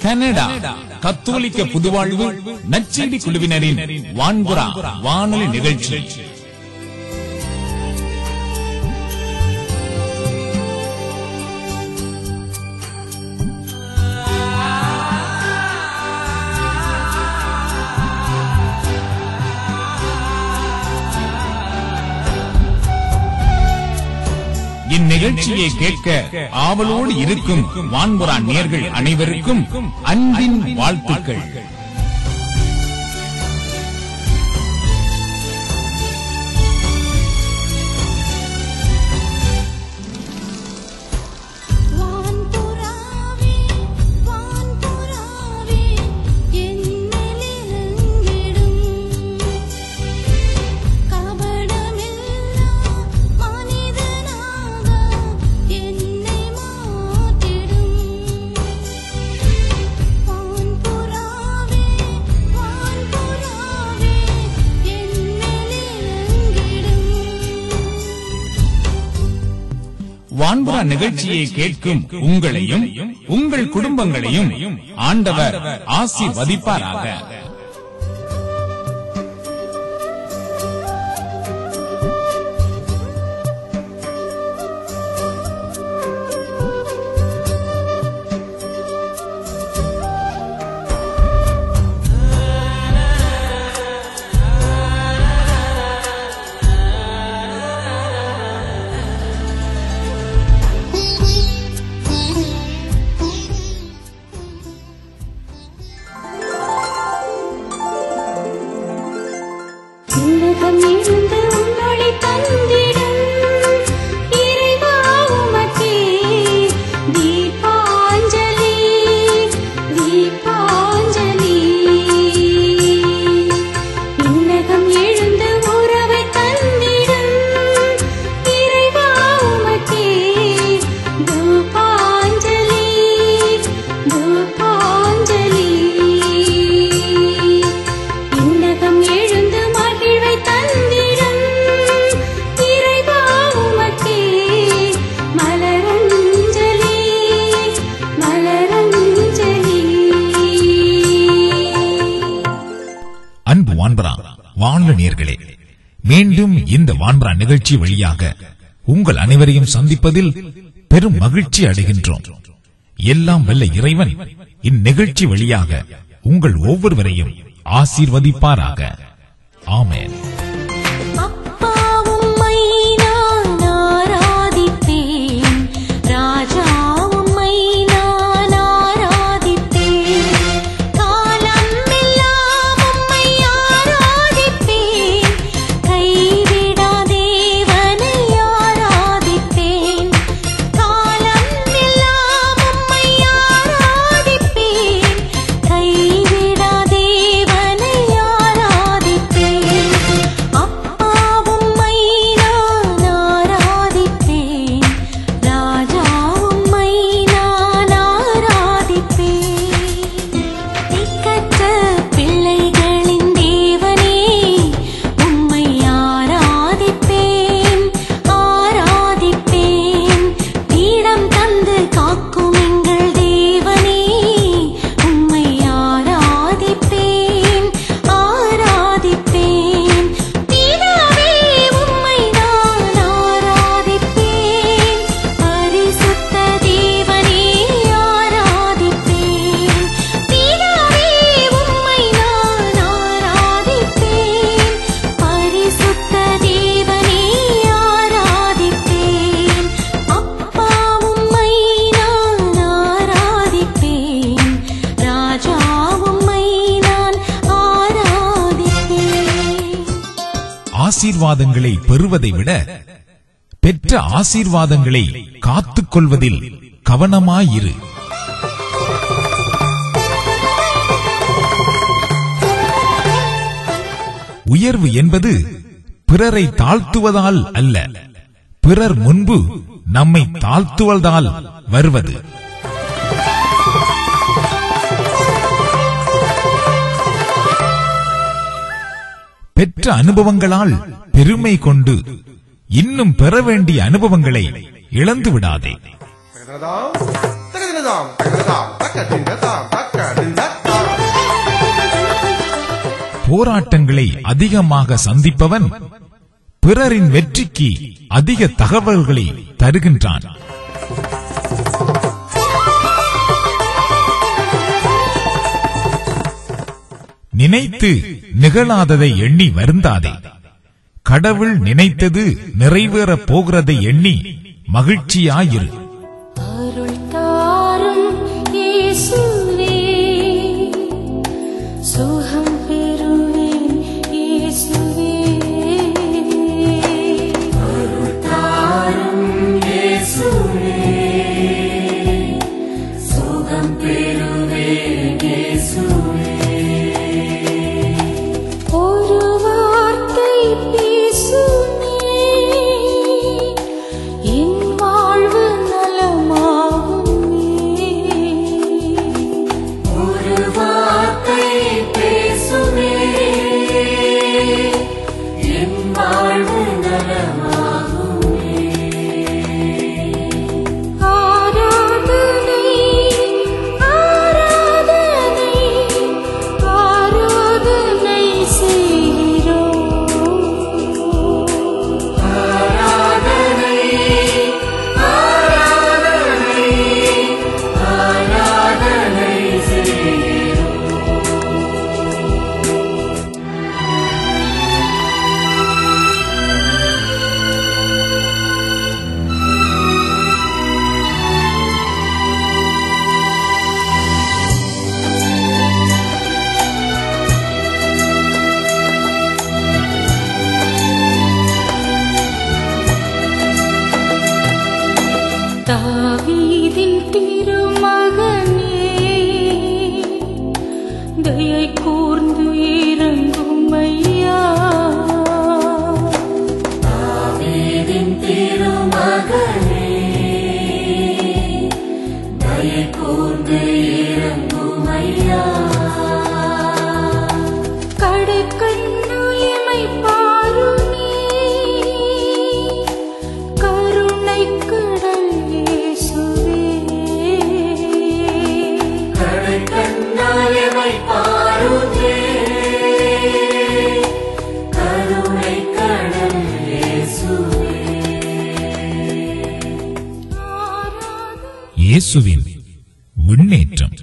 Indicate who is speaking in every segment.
Speaker 1: Canada கத்தோலிக்க புதுவாழ்வு நச்செடி குழுவினரின் வான்புறா வானொலி நிகழ்ச்சி இந்நிகழ்ச்சியை கேட்க ஆவலோடு இருக்கும் வான்புறா நேர்கள் அனைவருக்கும் அன்பின் வாழ்த்துக்கள்
Speaker 2: வான்புறாவே வான்புறாவே என்னிலிருங்கிடும் கபடமில்லா மனிதனாக என்னை மாற்றிடும் வான்புறாவே வான்புறாவே என்னிலிருங்கிடும்
Speaker 1: வான்புறா நிகழ்ச்சியை கேட்கும் உங்களையும் உங்கள் குடும்பங்களையும் ஆண்டவர் ஆசீர்வதிப்பாராக
Speaker 2: உலகம் எழுந்து உன்னொளி தந்திடும் இறைவா உமக்கே தீபாஞ்சலி தீபாஞ்சலி உலகம் எழுந்து உறவை தந்திடும் இறைவா உமக்கே தூபாஞ்சலி தூபாஞ்சலி விண்ணகம் எழுந்து மகிழ்வை தந்திடும் இறைவா உமக்கே மலரஞ்சலி மலரஞ்சலி
Speaker 3: அன்பு வான்பரா வானொலி நேர்களே மீண்டும் இந்த வான்பரா நிகழ்ச்சி வழியாக உங்கள் அனைவரையும் சந்திப்பதில் பெரும் மகிழ்ச்சி அடைகின்றோம் எல்லாம் வல்ல இறைவன் இந்நிகழ்ச்சி வழியாக உங்கள் ஒவ்வொருவரையும் ஆசீர்வதிப்பாராக ஆமென்
Speaker 2: அப்பாவும் நான் ஆராதிப்பேன் ராஜாவும் நான் ஆராதிப்பேன் காலம் எல்லாம் உம்மை ஆராதிப்பேன் கைவிடா தேவனை ஆராதிப்பேன் காலம் எல்லாம் உம்மை ஆராதிப்பேன் கைவிடா தேவனை ஆராதிப்பேன் அப்பாவும் நான் ஆராதிப்பேன் ராஜாவும் நான் ஆராதிப்பேன் திக்கற்ற பிள்ளைகளின் தேவனே உம்மை ஆராதிப்பேன் ஆராதிப்பேன் பீடம் தந்து காக்கும் எங்கள் தேவனே உம்மை ஆராதிப்பேன் ஆராதிப்பேன் பிதாவே உம்மை நான் ஆராதிப்பேன் பரிசுத்த தேவனே ஆராதிப்பேன் பிதாவே உம்மை நான் ஆராதிப்பேன் பரிசுத்த தேவனே ஆராதிப்பேன் அப்பா உம்மை நான் ஆராதிப்பேன் ராஜா உம்மை நான் ஆராதிப்பேன்
Speaker 3: ஆசீர்வாதங்களை பெறுவதை விட பெற்ற ஆசீர்வாதங்களை காத்துக் கொள்வதில் கவனமாயிரு உயர்வு என்பது பிறரை தாழ்த்துவதால் அல்ல பிறர் முன்பு நம்மை தாழ்த்துவதால் வருவது பெற்ற அனுபவங்களால் பெருமை கொண்டு இன்னும் பெற வேண்டிய அனுபவங்களை இழந்து விடாதே
Speaker 4: தகதினதாம் தகதினதாம் தகதினதாம் தக்க திண்டதாம் தக்க
Speaker 3: போராட்டங்களை அதிகமாக சந்திப்பவன் பிறரின் வெற்றிக்கு அதிக தகவல்களை தருகின்றான் நினைத்து நிகழாததை எண்ணி வருந்தாதே கடவுள் நினைத்தது நிறைவேறப் போகிறதை எண்ணி மகிழ்ச்சியாயிரு
Speaker 2: அருள் தாரும் இயேசுவே சுகம் பெறுவேன் இயேசுவே அருள் தாரும் இயேசுவே சுகம் பெறுவேன் இயேசுவே ஒரு வார்த்தை பேசுமே என் வாழ்வு நலமாகுமே ஒரு வார்த்தை பேசுமே என் வாழ்வு நலமாகுமே ஆராதனை ஆராதனை ஆராதனை செய்கிறோம் ஆராதனை ஆராதனை ஆராதனை செய்கிறோம் தாவீதின் திருமகனே தயை கூர்ந்து இறங்கும் ஐயா தாவீதின் திருமகனே தயை கூர்ந்து இறங்கும் ஐயா கடைக்கண்ணாயமை பாருமே கருணை கடல் இயேசுவே கடை கண்ணாயமை பாருமே கருணை கடல் இயேசுவே
Speaker 3: இயேசுவின் விண்ணேற்றம்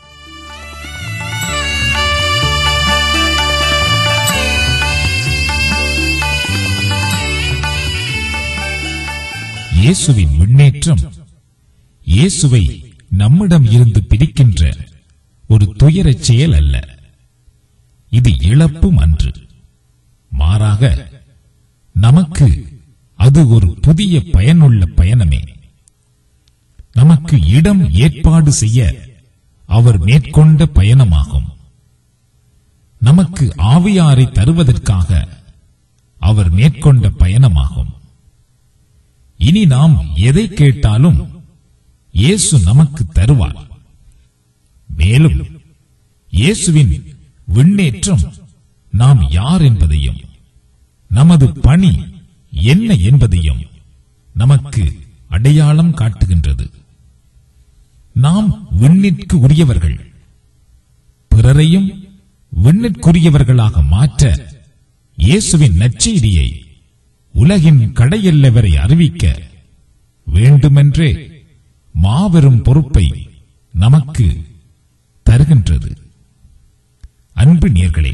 Speaker 3: இயேசுவின் முன்னேற்றம் இயேசுவை நம்மிடம் இருந்து பிரிக்கின்ற ஒரு துயரச் செயல் அல்ல இது இழப்பும் அன்று மாறாக நமக்கு அது ஒரு புதிய பயனுள்ள பயணமே நமக்கு இடம் ஏற்பாடு செய்ய அவர் மேற்கொண்ட பயணமாகும் நமக்கு ஆவியாரை தருவதற்காக அவர் மேற்கொண்ட பயணமாகும் இனி நாம் எதை கேட்டாலும் இயேசு நமக்கு தருவார் மேலும் இயேசுவின் விண்ணேற்றம் நாம் யார் என்பதையும் நமது பணி என்ன என்பதையும் நமக்கு அடையாளம் காட்டுகின்றது நாம் விண்ணிற்கு உரியவர்கள் பிறரையும் விண்ணிற்குரியவர்களாக மாற்ற இயேசுவின் நற்செய்தியை உலகின் கடையெல்லை வரை அறிவிக்க வேண்டுமென்றே மாபெரும் பொறுப்பை நமக்கு தருகின்றது அன்பு நேர்களே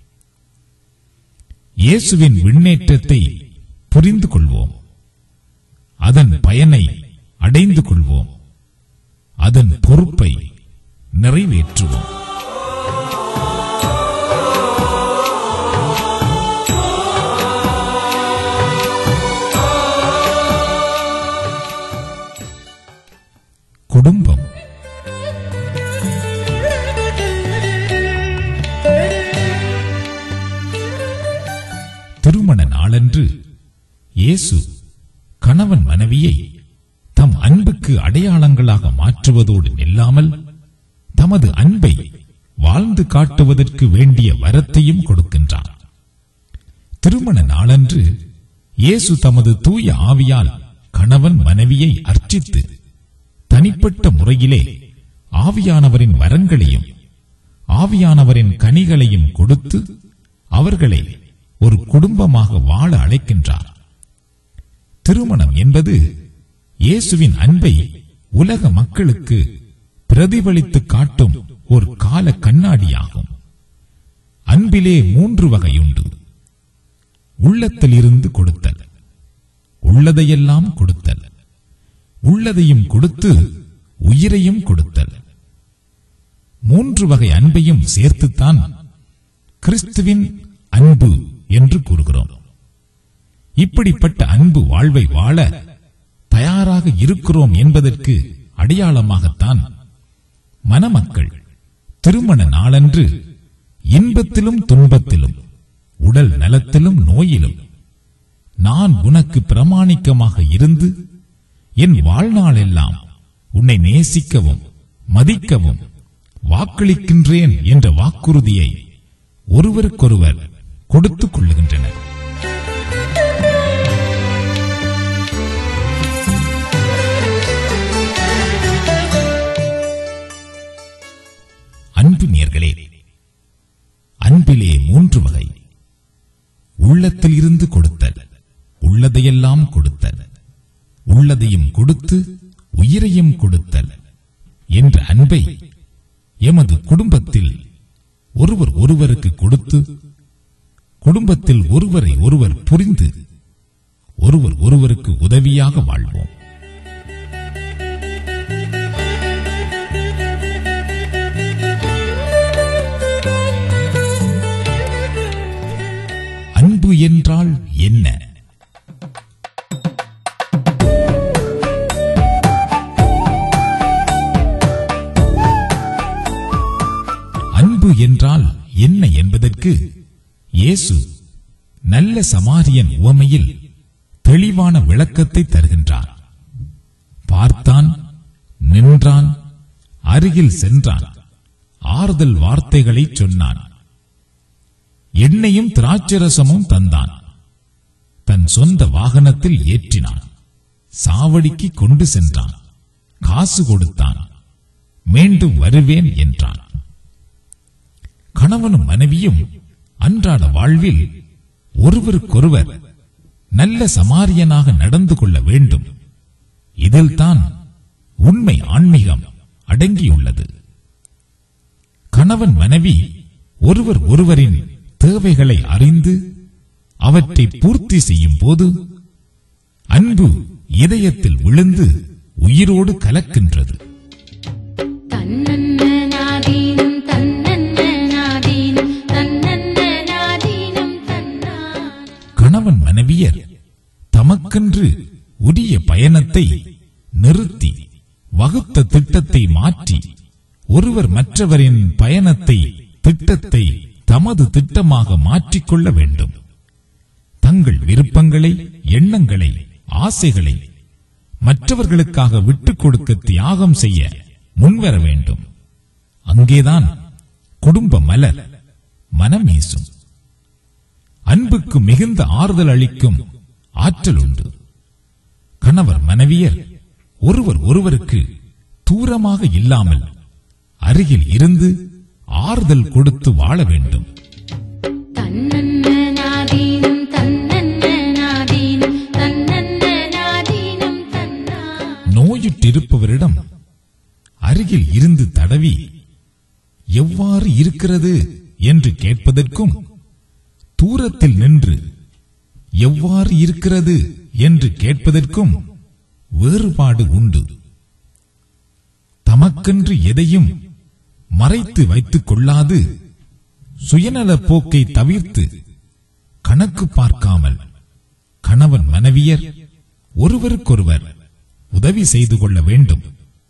Speaker 3: இயேசுவின் விண்ணேற்றத்தை புரிந்து கொள்வோம் அதன் பயனை அடைந்து கொள்வோம் அதன் பொறுப்பை நிறைவேற்றுவோம் குடும்பம் திருமண நாளன்று இயேசு கணவன் மனைவியை தம் அன்புக்கு அடையாளங்களாக மாற்றுவதோடு நில்லாமல் தமது அன்பை வாழ்ந்து காட்டுவதற்கு வேண்டிய வரத்தையும் கொடுக்கின்றார் திருமண நாளன்று இயேசு தமது தூய ஆவியால் கணவன் மனைவியை அர்ச்சித்து தனிப்பட்ட முறையிலே ஆவியானவரின் வரங்களையும் ஆவியானவரின் கனிகளையும் கொடுத்து அவர்களை ஒரு குடும்பமாக வாழ அழைக்கின்றார் திருமணம் என்பது இயேசுவின் அன்பை உலக மக்களுக்கு பிரதிபலித்து காட்டும் ஒரு கால கண்ணாடியாகும் அன்பிலே மூன்று வகையுண்டு உள்ளத்திலிருந்து கொடுத்தல் உள்ளதையெல்லாம் கொடுத்தல் உள்ளதையும் கொடுத்து உயிரையும் கொடுத்தல் மூன்று வகை அன்பையும் சேர்த்துத்தான் கிறிஸ்துவின் அன்பு என்று கூறுகிறோம் இப்படிப்பட்ட அன்பு வாழ்வை வாழ தயாராக இருக்கிறோம் என்பதற்கு அடையாளமாகத்தான் மணமக்கள் திருமண நாளன்று இன்பத்திலும் துன்பத்திலும் உடல் நலத்திலும் நோயிலும் நான் உனக்கு பிரமாணிக்கமாக இருந்து என் வாழ்நாளெல்லாம் உன்னை நேசிக்கவும் மதிக்கவும் வாக்களிக்கின்றேன் என்ற வாக்குறுதியை ஒருவருக்கொருவர் கொடுத்துக் கொள்ளுகின்றனர் அன்பு நேர்களே அன்பிலே மூன்று வகை உள்ளத்தில் இருந்து கொடுத்தல் உள்ளதையெல்லாம் கொடுத்தல் உள்ளதையும் கொடுத்து உயிரையும் கொடுத்தல் என்ற அன்பை எமது குடும்பத்தில் ஒருவர் ஒருவருக்கு கொடுத்து குடும்பத்தில் ஒருவரை ஒருவர் புரிந்து ஒருவர் ஒருவருக்கு உதவியாக வாழ்வோம் அன்பு என்றால் என்ன அன்பு என்றால் என்ன என்பதற்கு இயேசு நல்ல சமாரியன் உவமையில் தெளிவான விளக்கத்தை தருகின்றார் பார்த்தான் நின்றான் அருகில் சென்றான் ஆறுதல் வார்த்தைகளை சொன்னான் எண்ணெயும் திராட்சரசமும் தந்தான் தன் சொந்த வாகனத்தில் ஏற்றினான் சாவடிக்கு கொண்டு சென்றான் காசு கொடுத்தான் மீண்டும் வருவேன் என்றான் கணவனும் மனைவியும் அன்றாட வாழ்வில் ஒருவருக்கொருவர் நல்ல சமாரியனாக நடந்து கொள்ள வேண்டும் இதில்தான் உண்மை ஆன்மீகம் அடங்கியுள்ளது கணவன் மனைவி ஒருவர் ஒருவரின் தேவைகளை அறிந்து அவற்றை பூர்த்தி செய்யும் போது அன்பு இதயத்தில் விழுந்து உயிரோடு கலக்கின்றது
Speaker 2: தன்னன்னநாதீனம் தன்னன்னநாதீனம் தன்னன்னநாதீனம் தன்னா
Speaker 3: கணவன் மனைவியர் தமக்கென்று உரிய பயணத்தை நிறுத்தி வகுத்த திட்டத்தை மாற்றி ஒருவர் மற்றவரின் பயணத்தை திட்டத்தை தமது திட்டமாக மாற்றிக்கொள்ள வேண்டும் தங்கள் விருப்பங்களை எண்ணங்களை ஆசைகளை மற்றவர்களுக்காக விட்டுக் கொடுக்க தியாகம் செய்ய முன்வர வேண்டும் அங்கேதான் குடும்ப மலர் மனம் வீசும் அன்புக்கு மிகுந்த ஆறுதல் அளிக்கும் ஆற்றல் உண்டு கணவர் மனைவியர் ஒருவர் ஒருவருக்கு தூரமாக இல்லாமல் அருகில் இருந்து ஆறுதல் கொடுத்து வாழ வேண்டும்
Speaker 2: தன்னன்னநாதீனம் தன்னன்னநாதீனம் தன்னன்னநாதீனம் தன்னா
Speaker 3: நோயுற்றிருப்பவரிடம் அருகில் இருந்து தடவி எவ்வாறு இருக்கிறது என்று கேட்பதற்கும் தூரத்தில் நின்று எவ்வாறு இருக்கிறது என்று கேட்பதற்கும் வேறுபாடு உண்டு தமக்கென்று எதையும் மறைத்து வைத்துக் கொள்ளாது சுயநலப் போக்கை தவிர்த்து கணக்கு பார்க்காமல் கணவன் மனைவியர் ஒருவருக்கொருவர் உதவி செய்து கொள்ள வேண்டும்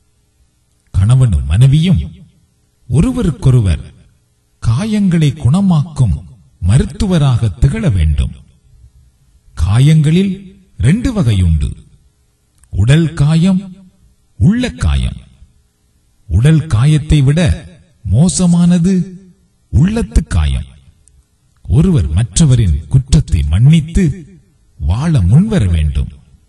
Speaker 3: கணவனும் மனைவியும் ஒருவருக்கொருவர் காயங்களை குணமாக்கும் மருத்துவராக திகழ வேண்டும் காயங்களில் ரெண்டு வகையுண்டு உடல் காயம் உள்ள காயம் உடல் காயத்தை விட மோசமானது உள்ளத்து காயம் ஒருவர் மற்றவரின் குற்றத்தை மன்னித்து வாழ முன்வர வேண்டும்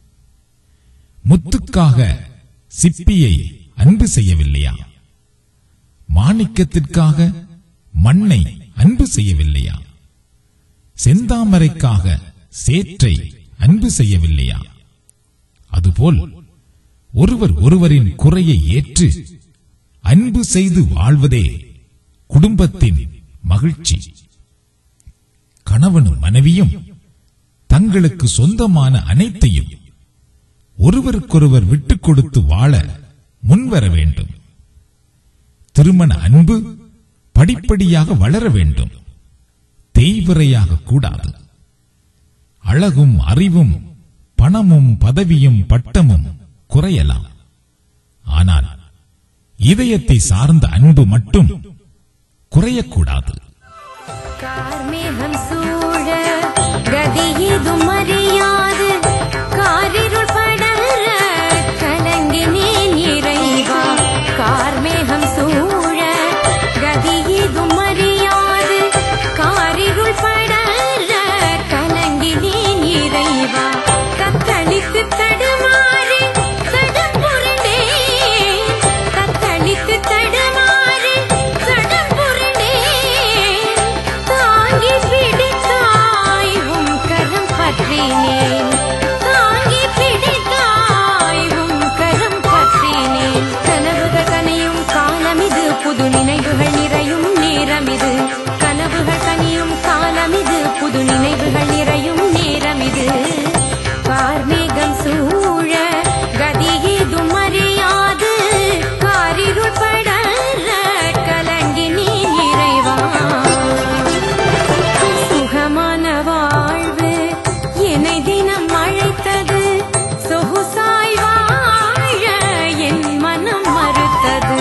Speaker 3: முத்துக்காக சிப்பியை அன்பு செய்யவில்லையா மாணிக்கத்திற்காக மண்ணை அன்பு செய்யவில்லையா செந்தாமரைக்காக சேற்றை அன்பு செய்யவில்லையா அதுபோல் ஒருவர் ஒருவரின் குறையை ஏற்று அன்பு செய்து வாழ்வதே குடும்பத்தின் மகிழ்ச்சி கணவனும் மனைவியும் தங்களுக்கு சொந்தமான அனைத்தையும் ஒருவருக்கொருவர் விட்டுக் கொடுத்து வாழ முன்வர வேண்டும் திருமண அன்பு படிப்படியாக வளர வேண்டும் தேய்விரையாக கூடாது அழகும் அறிவும் பணமும் பதவியும் பட்டமும் குறையலாம் ஆனால் இதயத்தை சார்ந்த அன்பு மட்டும் குறையக்கூடாது
Speaker 4: கார்மேகம் சூழ கதியேதும் அறியாது காரிருள் படர கலங்கினேன் இறைவா கார்மேகம் சூழ கதியேதும் அறியாது காரிருள் படர கலங்கினேன் இறைவா தத்தளித்து தடுமாறி தடம்புரண்டேன் தத்தளித்து தடுமாறி தடம்புரண்டேன் தாங்கி பிடித்தாய் உம் கரம் பற்றினேன் தாங்கி பிடித்தாய் உம் கரம் பற்றினேன் கனவுகள் கனியும் காலமிது புது நினைவுகள் நிறையும் நேரமிது கனவுகள் கனியும் காலமிது புது நினைவுகள் நிறையும் நேரமிது கார்மேகம் சூழ கதியேதும் அறியாது காரிருள் படர கலங்கி நீ நிறைவா சுகமான வாழ்வு என்னை தினம் அழைத்தது சொகுசாய் வாழ என் மனம் மறுத்தது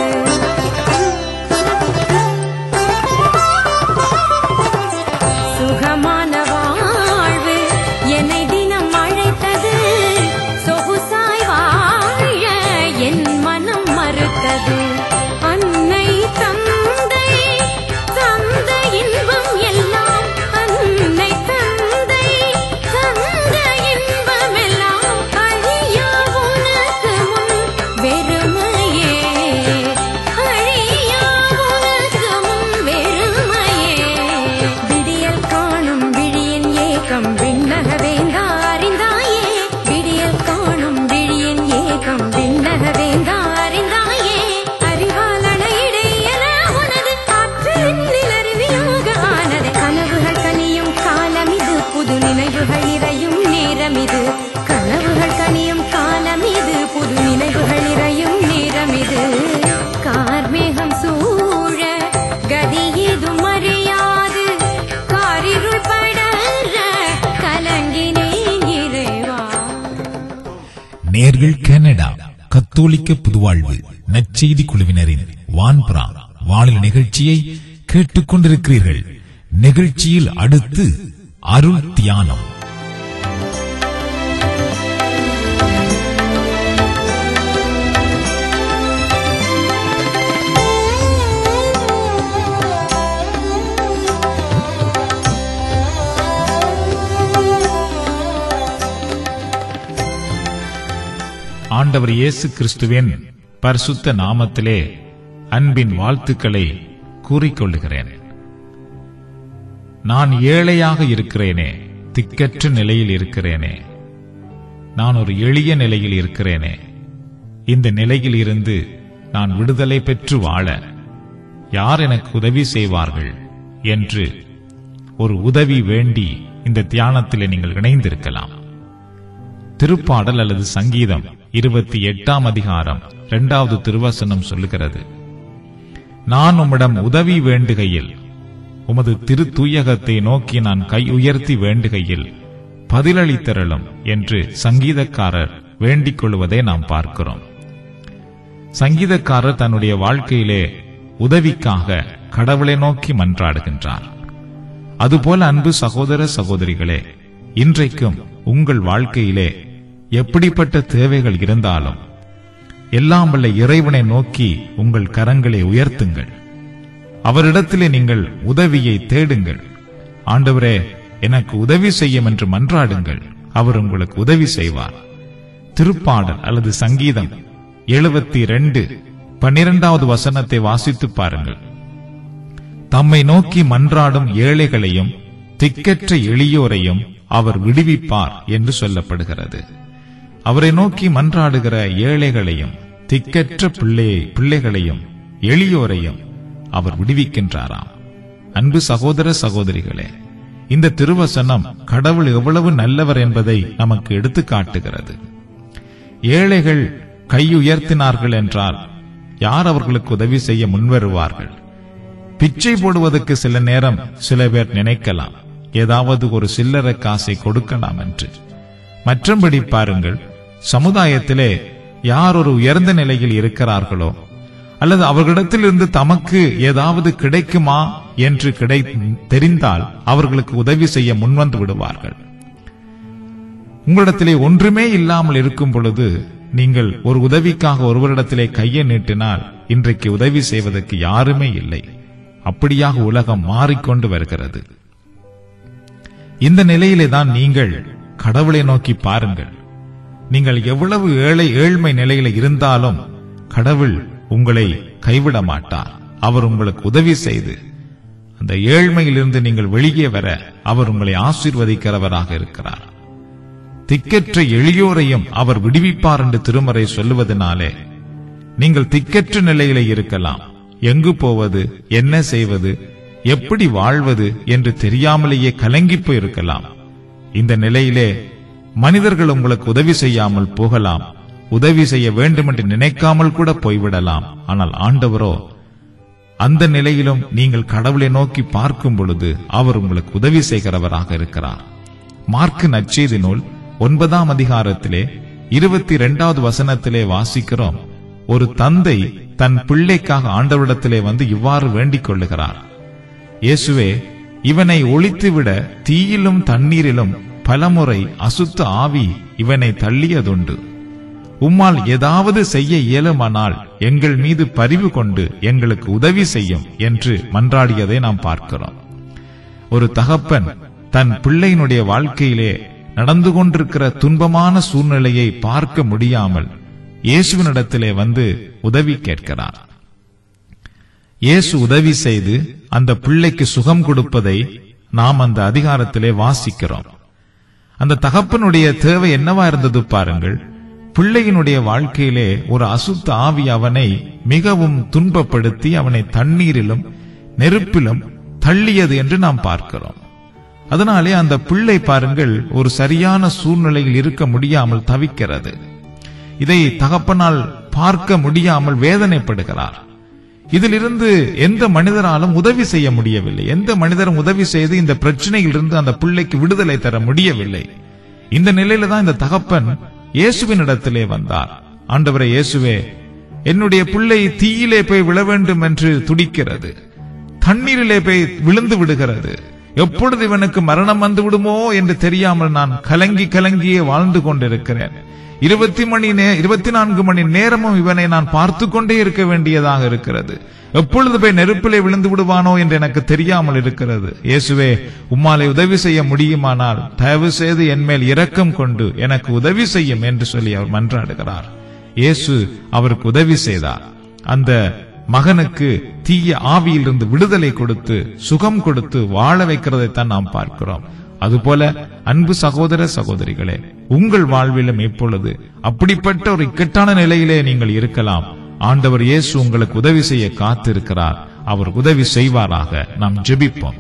Speaker 4: சுகமான வாழ்வு என்னை தினம் அழைத்தது சொகுசாய் வாழ என் மனம் மறுத்தது அன்னை தந்தை தந்த இன்பம் எல்லாம் அன்னை தந்தை தந்த இன்பம் எல்லாம் அழியா உனக்கு முன் வெறுமையே அழியா உனக்கு முன் வெறுமையே விடியல் காணும் விழியின் ஏக்கம் விண்ணக வேந்தா அறிந்தாயே விடியல் காணும் விழியின் ஏக்கம் விண்ணக வேந்தா அறிந்தாயே அறிவாளன இடையன உனது ஆற்றலின் நிலருவியாக ஆனது கனவுகள் கனியும் காலம் இது புது நினைவுகள் இறையும் நேரம் இது கனவுகள் கனியும் காலம் இது புது நினைவுகள் இறையும் நேரம் இது கார்மேகம் சூழ கதி ஏதும் அறியாது காரிருள் படர கலங்கினேன் இறைவா
Speaker 3: நேர்கள் கனடா கத்தோலிக்க புதுவாழ்வு நற்செய்தி குழுவினரின் வான்புறா வானிலை நிகழ்ச்சியை கேட்டுக் கொண்டிருக்கிறீர்கள் நிகழ்ச்சியில் அடுத்து அருள் தியானம்
Speaker 1: ஆண்டவர் இயேசு கிறிஸ்துவின் பரிசுத்த நாமத்திலே அன்பின் வாழ்த்துக்களை கூறிக்கொள்ளுகிறேன் நான் ஏழையாக இருக்கிறேனே திக்கற்ற நிலையில் இருக்கிறேனே நான் ஒரு எளிய நிலையில் இருக்கிறேனே இந்த நிலையில் இருந்து நான் விடுதலை பெற்று வாழ யார் எனக்கு உதவி செய்வார்கள் என்று ஒரு உதவி வேண்டி இந்த தியானத்திலே நீங்கள் இணைந்திருக்கலாம் திருப்பாடல் அல்லது சங்கீதம் இருபத்தி எட்டாம் அதிகாரம் இரண்டாவது திருவசனம் சொல்லுகிறது நான் உம்மிடம் உதவி வேண்டுகையில் உமது திரு தூயகத்தை நோக்கி நான் கை உயர்த்தி வேண்டுகையில் பதிலளித்தரலும் என்று சங்கீதக்காரர் வேண்டிக் கொள்வதை நாம் பார்க்கிறோம் சங்கீதக்காரர் தன்னுடைய வாழ்க்கையிலே உதவிக்காக கடவுளை நோக்கி மன்றாடுகின்றார் அதுபோல அன்பு சகோதர சகோதரிகளே இன்றைக்கும் உங்கள் வாழ்க்கையிலே எப்படிப்பட்ட தேவைகள் இருந்தாலும் எல்லாம் வல்ல இறைவனை நோக்கி உங்கள் கரங்களை உயர்த்துங்கள் அவரிடத்திலே நீங்கள் உதவியை தேடுங்கள் ஆண்டவரே எனக்கு உதவி செய்யும் என்று மன்றாடுங்கள் அவர் உங்களுக்கு உதவி செய்வார் திருப்பாடல் அல்லது சங்கீதம் எழுபத்தி ரெண்டு பன்னிரெண்டாவது வசனத்தை வாசித்து பாருங்கள் தம்மை நோக்கி மன்றாடும் ஏழைகளையும் திக்கற்ற எளியோரையும் அவர் விடுவிப்பார் என்று சொல்லப்படுகிறது அவரை நோக்கி மன்றாடுகிற ஏழைகளையும் திக்கற்ற பிள்ளையை பிள்ளைகளையும் எளியோரையும் அவர் விடுவிக்கின்றாராம் அன்பு சகோதர சகோதரிகளே இந்த திருவசனம் கடவுள் எவ்வளவு நல்லவர் என்பதை நமக்கு எடுத்து காட்டுகிறது ஏழைகள் கையுயர்த்தினார்கள் என்றால் யார் அவர்களுக்கு உதவி செய்ய முன்வருவார்கள் பிச்சை போடுவதற்கு சில நேரம் சில பேர் நினைக்கலாம் ஏதாவது ஒரு சில்லறை காசை கொடுக்கலாம் என்று மற்றபடி பாருங்கள் சமுதாயத்திலே யார் ஒரு உயர்ந்த நிலையில் இருக்கிறார்களோ அல்லது அவர்களிடத்திலிருந்து தமக்கு ஏதாவது கிடைக்குமா என்று கிடை தெரிந்தால் அவர்களுக்கு உதவி செய்ய முன்வந்து விடுவார்கள் உங்களிடத்திலே ஒன்றுமே இல்லாமல் இருக்கும் பொழுது நீங்கள் ஒரு உதவிக்காக ஒருவரிடத்திலே கையை நீட்டினால் இன்றைக்கு உதவி செய்வதற்கு யாருமே இல்லை அப்படியாக உலகம் மாறிக்கொண்டு வருகிறது இந்த நிலையிலே தான் நீங்கள் கடவுளை நோக்கி பாருங்கள் நீங்கள் எவ்வளவு ஏழை ஏழ்மை நிலையில இருந்தாலும் கடவுள் உங்களை கைவிட மாட்டார் அவர் உங்களுக்கு உதவி செய்து அந்த ஏழ்மையிலிருந்து நீங்கள் வெளியே வர அவர் உங்களை ஆசீர்வதிக்கிறவராக இருக்கிறார் திக்கற்ற எளியோரையும் அவர் விடுவிப்பார் என்று திருமறை சொல்லுவதனாலே நீங்கள் திக்கற்ற நிலையில இருக்கலாம் எங்கு போவது என்ன செய்வது எப்படி வாழ்வது என்று தெரியாமலேயே கலங்கி போயிருக்கலாம் இந்த நிலையிலே மனிதர்கள் உங்களுக்கு உதவி செய்யாமல் போகலாம் உதவி செய்ய வேண்டும் என்று நினைக்காமல் கூட போய்விடலாம் ஆனால் ஆண்டவரோ அந்த நிலையிலும் நீங்கள் கடவுளை நோக்கி பார்க்கும் பொழுது அவர் உங்களுக்கு உதவி செய்கிறவராக இருக்கிறார் மார்க்கு நற்செய்தி நூல் ஒன்பதாம் அதிகாரத்திலே இருபத்தி இரண்டாவது வசனத்திலே வாசிக்கிறோம் ஒரு தந்தை தன் பிள்ளைக்காக ஆண்டவரிடத்திலே வந்து இவ்வாறு வேண்டிக் கொள்ளுகிறார் இயேசுவே இவனை ஒழித்துவிட தீயிலும் தண்ணீரிலும் பலமுறை அசுத்த ஆவி இவனை தள்ளியதுண்டு உம்மால் ஏதாவது செய்ய இயலுமானால் எங்கள் மீது பரிவு கொண்டு எங்களுக்கு உதவி செய்யும் என்று மன்றாடியதை நாம் பார்க்கிறோம் ஒரு தகப்பன் தன் பிள்ளையினுடைய வாழ்க்கையிலே நடந்து கொண்டிருக்கிற துன்பமான சூழ்நிலையை பார்க்க முடியாமல் இயேசுவினிடத்திலே வந்து உதவி கேட்கிறார் இயேசு உதவி செய்து அந்த பிள்ளைக்கு சுகம் கொடுப்பதை நாம் அந்த அதிகாரத்திலே வாசிக்கிறோம் அந்த தகப்பனுடைய தேவை என்னவா இருந்தது பாருங்கள் பிள்ளையினுடைய வாழ்க்கையிலே ஒரு அசுத்த ஆவி அவனை மிகவும் துன்பப்படுத்தி அவனை தண்ணீரிலும் நெருப்பிலும் தள்ளியது என்று நாம் பார்க்கிறோம் அதனாலே அந்த பிள்ளை பாருங்கள் ஒரு சரியான சூழ்நிலையில் இருக்க முடியாமல் தவிக்கிறது இதை தகப்பனால் பார்க்க முடியாமல் வேதனைப்படுகிறார் இதிலிருந்து எந்த மனிதராலும் உதவி செய்ய முடியவில்லை எந்த மனிதரும் உதவி செய்து இந்த பிரச்சனையிலிருந்து அந்த பிள்ளைக்கு விடுதலை தர முடியவில்லை இந்த நிலையில தான் இந்த தகப்பன் இயேசுவின் இடத்திலே வந்தார் ஆண்டவரை இயேசுவே என்னுடைய பிள்ளை தீயிலே போய் விழ வேண்டும் என்று துடிக்கிறது தண்ணீரிலே போய் விழுந்து விடுகிறது எப்பொழுது இவனுக்கு மரணம் வந்து விடுமோ என்று தெரியாமல் நான் கலங்கி கலங்கியே வாழ்ந்து கொண்டிருக்கிறேன் இருபத்தி மணி நே இருபத்தி நான்கு மணி நேரமும் இவனை நான் பார்த்து கொண்டே இருக்க வேண்டியதாக இருக்கிறது எப்பொழுது போய் நெருப்பிலே விழுந்து விடுவானோ என்று எனக்கு தெரியாமல் இருக்கிறது இயேசுவே உம்மாலை உதவி செய்ய முடியுமானால் தயவு செய்து என் மேல் இரக்கம் கொண்டு எனக்கு உதவி செய்யும் என்று சொல்லி அவர் மன்றாடுகிறார் இயேசு அவருக்கு உதவி செய்தார் அந்த மகனுக்கு தீய ஆவியிலிருந்து விடுதலை கொடுத்து சுகம் கொடுத்து வாழ வைக்கிறதைத்தான் நாம் பார்க்கிறோம் அதுபோல அன்பு சகோதர சகோதரிகளே உங்கள் வாழ்விலும் இப்பொழுது அப்படிப்பட்ட ஒரு இக்கட்டான நிலையிலே நீங்கள் இருக்கலாம் ஆண்டவர் இயேசு உங்களுக்கு உதவி செய்ய காத்திருக்கிறார் அவர் உதவி செய்வாராக நாம் ஜெபிப்போம்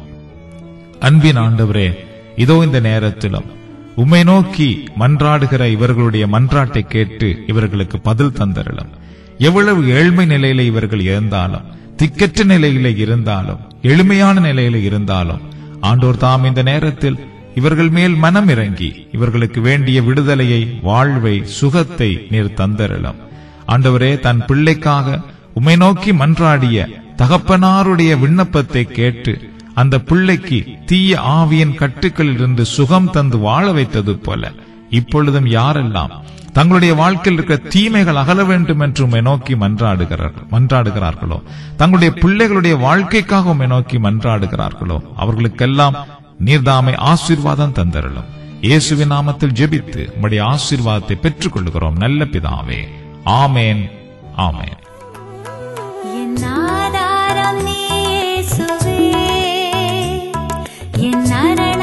Speaker 1: அன்பின் ஆண்டவரே இதோ இந்த நேரத்திலும் உம்மை நோக்கி மன்றாடுகிற இவர்களுடைய மன்றாட்டை கேட்டு இவர்களுக்கு பதில் தந்தரலும் எவ்வளவு ஏழ்மை நிலையில இவர்கள் இருந்தாலும் திக்கற்ற நிலையில இருந்தாலும் எளிமையான நிலையில இருந்தாலும் ஆண்டோர் தாம் இந்த நேரத்தில் இவர்கள் மேல் மனம் இறங்கி இவர்களுக்கு வேண்டிய விடுதலையை வாழ்வை சுகத்தை நீர் தந்தரலாம் ஆண்டவரே தன் பிள்ளைக்காக உம்மை நோக்கி மன்றாடிய தகப்பனாருடைய விண்ணப்பத்தை கேட்டு அந்த பிள்ளைக்கு தீய ஆவியின் கட்டுக்களில் இருந்து சுகம் தந்து வாழ வைத்தது போல இப்பொழுதும் யாரெல்லாம் தங்களுடைய வாழ்க்கையில் இருக்கிற தீமைகள் அகல வேண்டும் என்று உம்மை நோக்கி மன்றாடுகிறார்கள் மன்றாடுகிறார்களோ தங்களுடைய பிள்ளைகளுடைய வாழ்க்கைக்காக உம்மை நோக்கி மன்றாடுகிறார்களோ அவர்களுக்கெல்லாம் நீர்தாமை ஆசீர்வாதம் தந்தரலும் இயேசுவின் நாமத்தில் ஜெபித்து உம்முடைய ஆசீர்வாதத்தை பெற்றுக் கொள்கிறோம் நல்ல பிதாவே ஆமேன் ஆமேன்
Speaker 2: என் ஆதாரம் நீ இயேசுவே என் அரண்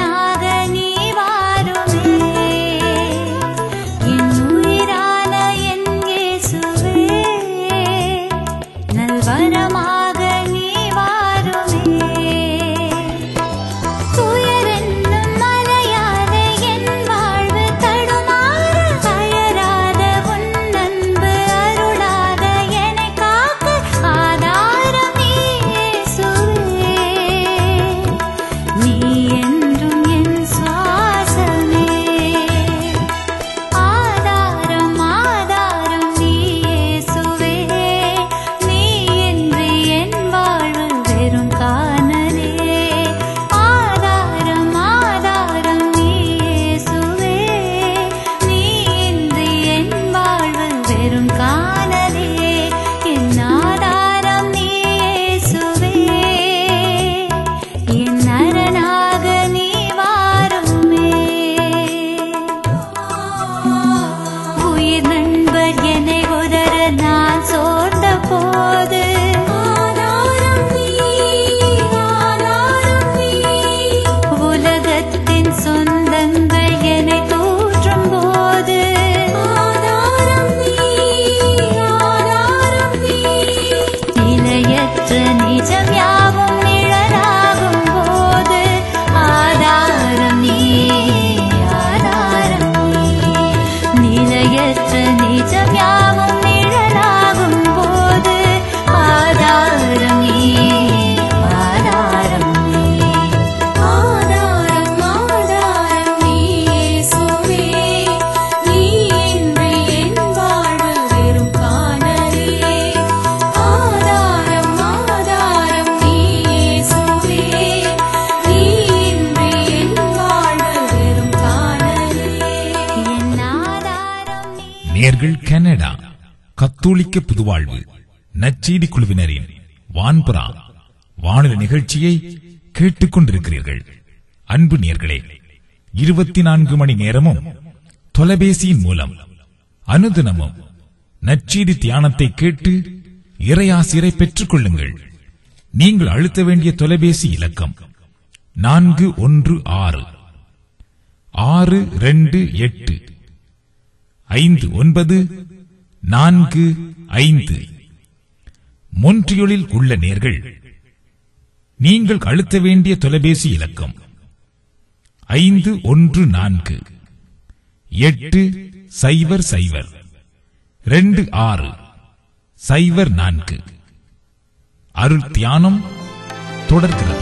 Speaker 3: நேர்கள் கனடா கத்தோலிக்க புதுவாழ்வு நற்செய்தி குழுவினரின் வான்புறா வானொலி நிகழ்ச்சியை கேட்டுக் கொண்டிருக்கிறீர்கள் அன்பு நேர்களே இருபத்தி நான்கு மணி நேரமும் தொலைபேசியின் மூலம் அனுதினமும் நற்செய்தி தியானத்தை கேட்டு இறையாசிரை பெற்றுக் கொள்ளுங்கள் நீங்கள் அழுத்த வேண்டிய தொலைபேசி இலக்கம் நான்கு ஒன்று ஆறு ஆறு ரெண்டு எட்டு ஐந்து ஒன்பது நான்கு ஐந்து மொன்றியொலில் உள்ள நேர்கள் நீங்கள் அழுத்த வேண்டிய தொலைபேசி இலக்கம் ஐந்து ஒன்று நான்கு எட்டு சைபர் சைபர் ரெண்டு ஆறு சைபர் நான்கு அருள் தியானம் தொடர்கிறது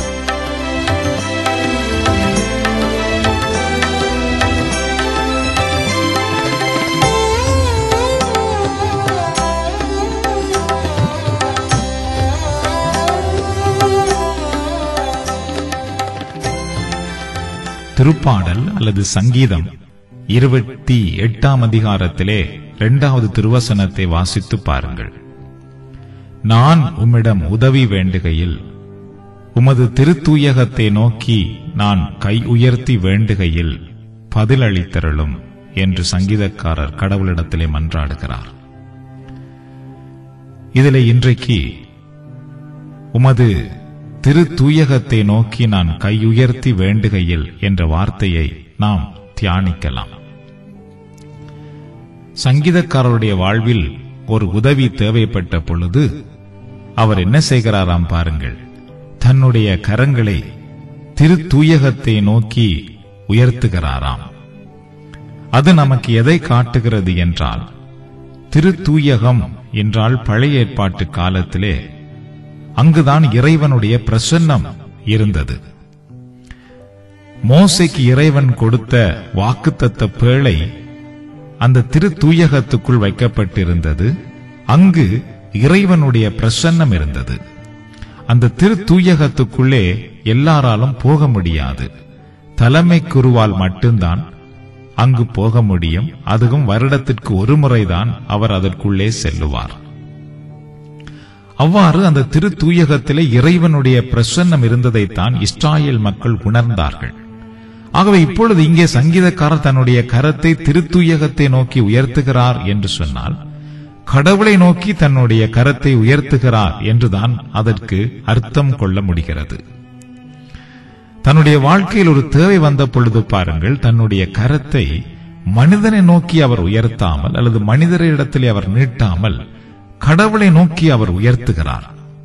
Speaker 1: திருப்பாடல் அல்லது சங்கீதம் இருபத்தி எட்டாம் அதிகாரத்திலே இரண்டாவது திருவசனத்தை வாசித்து பாருங்கள் நான் உம்மிடம் உதவி வேண்டுகையில் உமது திருத்தூயகத்தை நோக்கி நான் கை உயர்த்தி வேண்டுகையில் பதிலளித்தருளும் என்று சங்கீதக்காரர் கடவுளிடத்திலே மன்றாடுகிறார் இதிலே இன்றைக்கு உமது திரு தூயகத்தை நோக்கி நான் கையுயர்த்தி வேண்டுகையில் என்ற வார்த்தையை நாம் தியானிக்கலாம் சங்கீதக்காரருடைய வாழ்வில் ஒரு உதவி தேவைப்பட்ட பொழுது அவர் என்ன செய்கிறாராம் பாருங்கள் தன்னுடைய கரங்களை திரு தூயகத்தை நோக்கி உயர்த்துகிறாராம் அது நமக்கு எதை காட்டுகிறது என்றால் திரு தூயகம் என்றால் பழைய ஏற்பாட்டு காலத்திலே அங்குதான் இறைவனுடைய பிரசன்னம் இருந்தது மோசைக்கு இறைவன் கொடுத்த வாக்குத்தத்த பேழை அந்த திரு தூயகத்துக்குள் வைக்கப்பட்டிருந்தது அங்கு இறைவனுடைய பிரசன்னம் இருந்தது அந்த திரு தூயகத்துக்குள்ளே எல்லாராலும் போக முடியாது தலைமை குருவால் மட்டும்தான் அங்கு போக முடியும் அதுவும் வருடத்திற்கு ஒரு முறைதான் அவர் அதற்குள்ளே செல்லுவார் அவ்வாறு அந்த திரு தூயகத்திலே இறைவனுடைய பிரசன்னம் இருந்ததைத்தான் இஸ்ராயேல் மக்கள் உணர்ந்தார்கள் ஆகவே இப்பொழுது இங்கே சங்கீதக்காரர் தன்னுடைய கரத்தை திருத்தூயகத்தை நோக்கி உயர்த்துகிறார் என்று சொன்னால் கடவுளை நோக்கி தன்னுடைய கரத்தை உயர்த்துகிறார் என்றுதான் அதற்கு அர்த்தம் கொள்ள முடிகிறது தன்னுடைய வாழ்க்கையில் ஒரு தேவை வந்த பொழுது பாருங்கள் தன்னுடைய கரத்தை மனிதனை நோக்கி அவர் உயர்த்தாமல் அல்லது மனிதரிடத்திலே அவர் நீட்டாமல் கடவுளை நோக்கி அவர் உயர்த்துகிறார்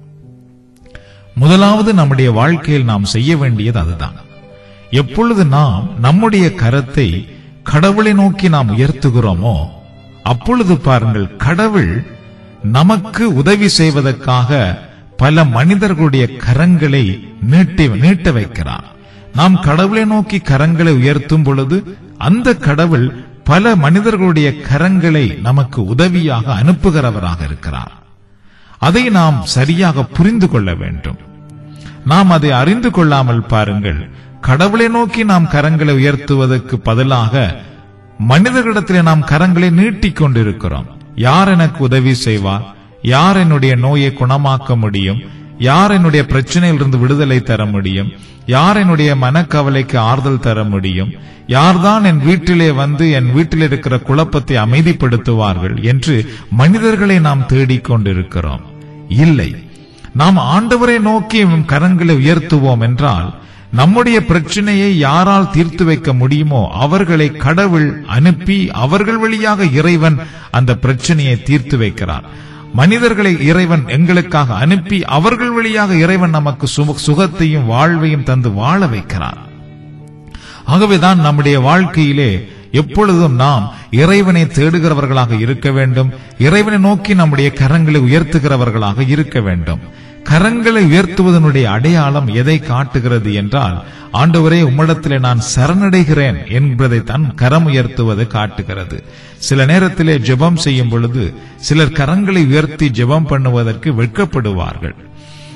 Speaker 1: முதலாவது நம்முடைய வாழ்க்கையில் நாம் செய்ய வேண்டியது அதுதான் எப்பொழுது நாம் நம்முடைய கரத்தை கடவுளை நோக்கி நாம் உயர்த்துகிறோமோ அப்பொழுது பாருங்கள் கடவுள் நமக்கு உதவி செய்வதற்காக பல மனிதர்களுடைய கரங்களை நீட்டி நீட்ட வைக்கிறார் நாம் கடவுளை நோக்கி கரங்களை உயர்த்தும் பொழுது அந்த கடவுள் பல மனிதர்களுடைய கரங்களை நமக்கு உதவியாக அனுப்புகிறவராக இருக்கிறார் அதை நாம் சரியாக புரிந்து கொள்ள வேண்டும் நாம் அதை அறிந்து கொள்ளாமல் பாருங்கள் கடவுளை நோக்கி நாம் கரங்களை உயர்த்துவதற்கு பதிலாக மனிதர்களிடத்திலே நாம் கரங்களை நீட்டிக் கொண்டிருக்கிறோம் யார் எனக்கு உதவி செய்வார் யார் என்னுடைய நோயை குணமாக்க முடியும் யார் என்னுடைய பிரச்சனையிலிருந்து விடுதலை தர முடியும் யார் என்னுடைய மனக்கவலைக்கு ஆறுதல் தர முடியும் யார்தான் என் வீட்டிலே வந்து என் வீட்டில் இருக்கிற குழப்பத்தை அமைதிப்படுத்துவார்கள் என்று மனிதர்களை நாம் தேடிக் கொண்டிருக்கிறோம் இல்லை நாம் ஆண்டவரை நோக்கி நம் கரங்களை உயர்த்துவோம் என்றால் நம்முடைய பிரச்சனையை யாரால் தீர்த்து வைக்க முடியுமோ அவர்களை கடவுள் அனுப்பி அவர்கள் வழியாக இறைவன் அந்த பிரச்சனையை தீர்த்து வைக்கிறார் மனிதர்களை இறைவன் எங்களுக்காக அனுப்பி அவர்கள் வழியாக இறைவன் நமக்கு சும- சுகத்தையும் வாழ்வையும் தந்து வாழ வைக்கிறார் ஆகவேதான் நம்முடைய வாழ்க்கையிலே எப்பொழுதும் நாம் இறைவனை தேடுகிறவர்களாக இருக்க வேண்டும் இறைவனை நோக்கி நம்முடைய கரங்களை உயர்த்துகிறவர்களாக இருக்க வேண்டும் கரங்களை உயர்த்துவதனுடைய அடையாளம் எதை காட்டுகிறது என்றால் ஆண்டவரே உம்மிடத்திலே நான் சரணடைகிறேன் என்பதை தான் கரம் உயர்த்துவது காட்டுகிறது சில நேரத்திலே ஜெபம் செய்யும் பொழுது சிலர் கரங்களை உயர்த்தி ஜெபம் பண்ணுவதற்கு வெட்கப்படுவார்கள்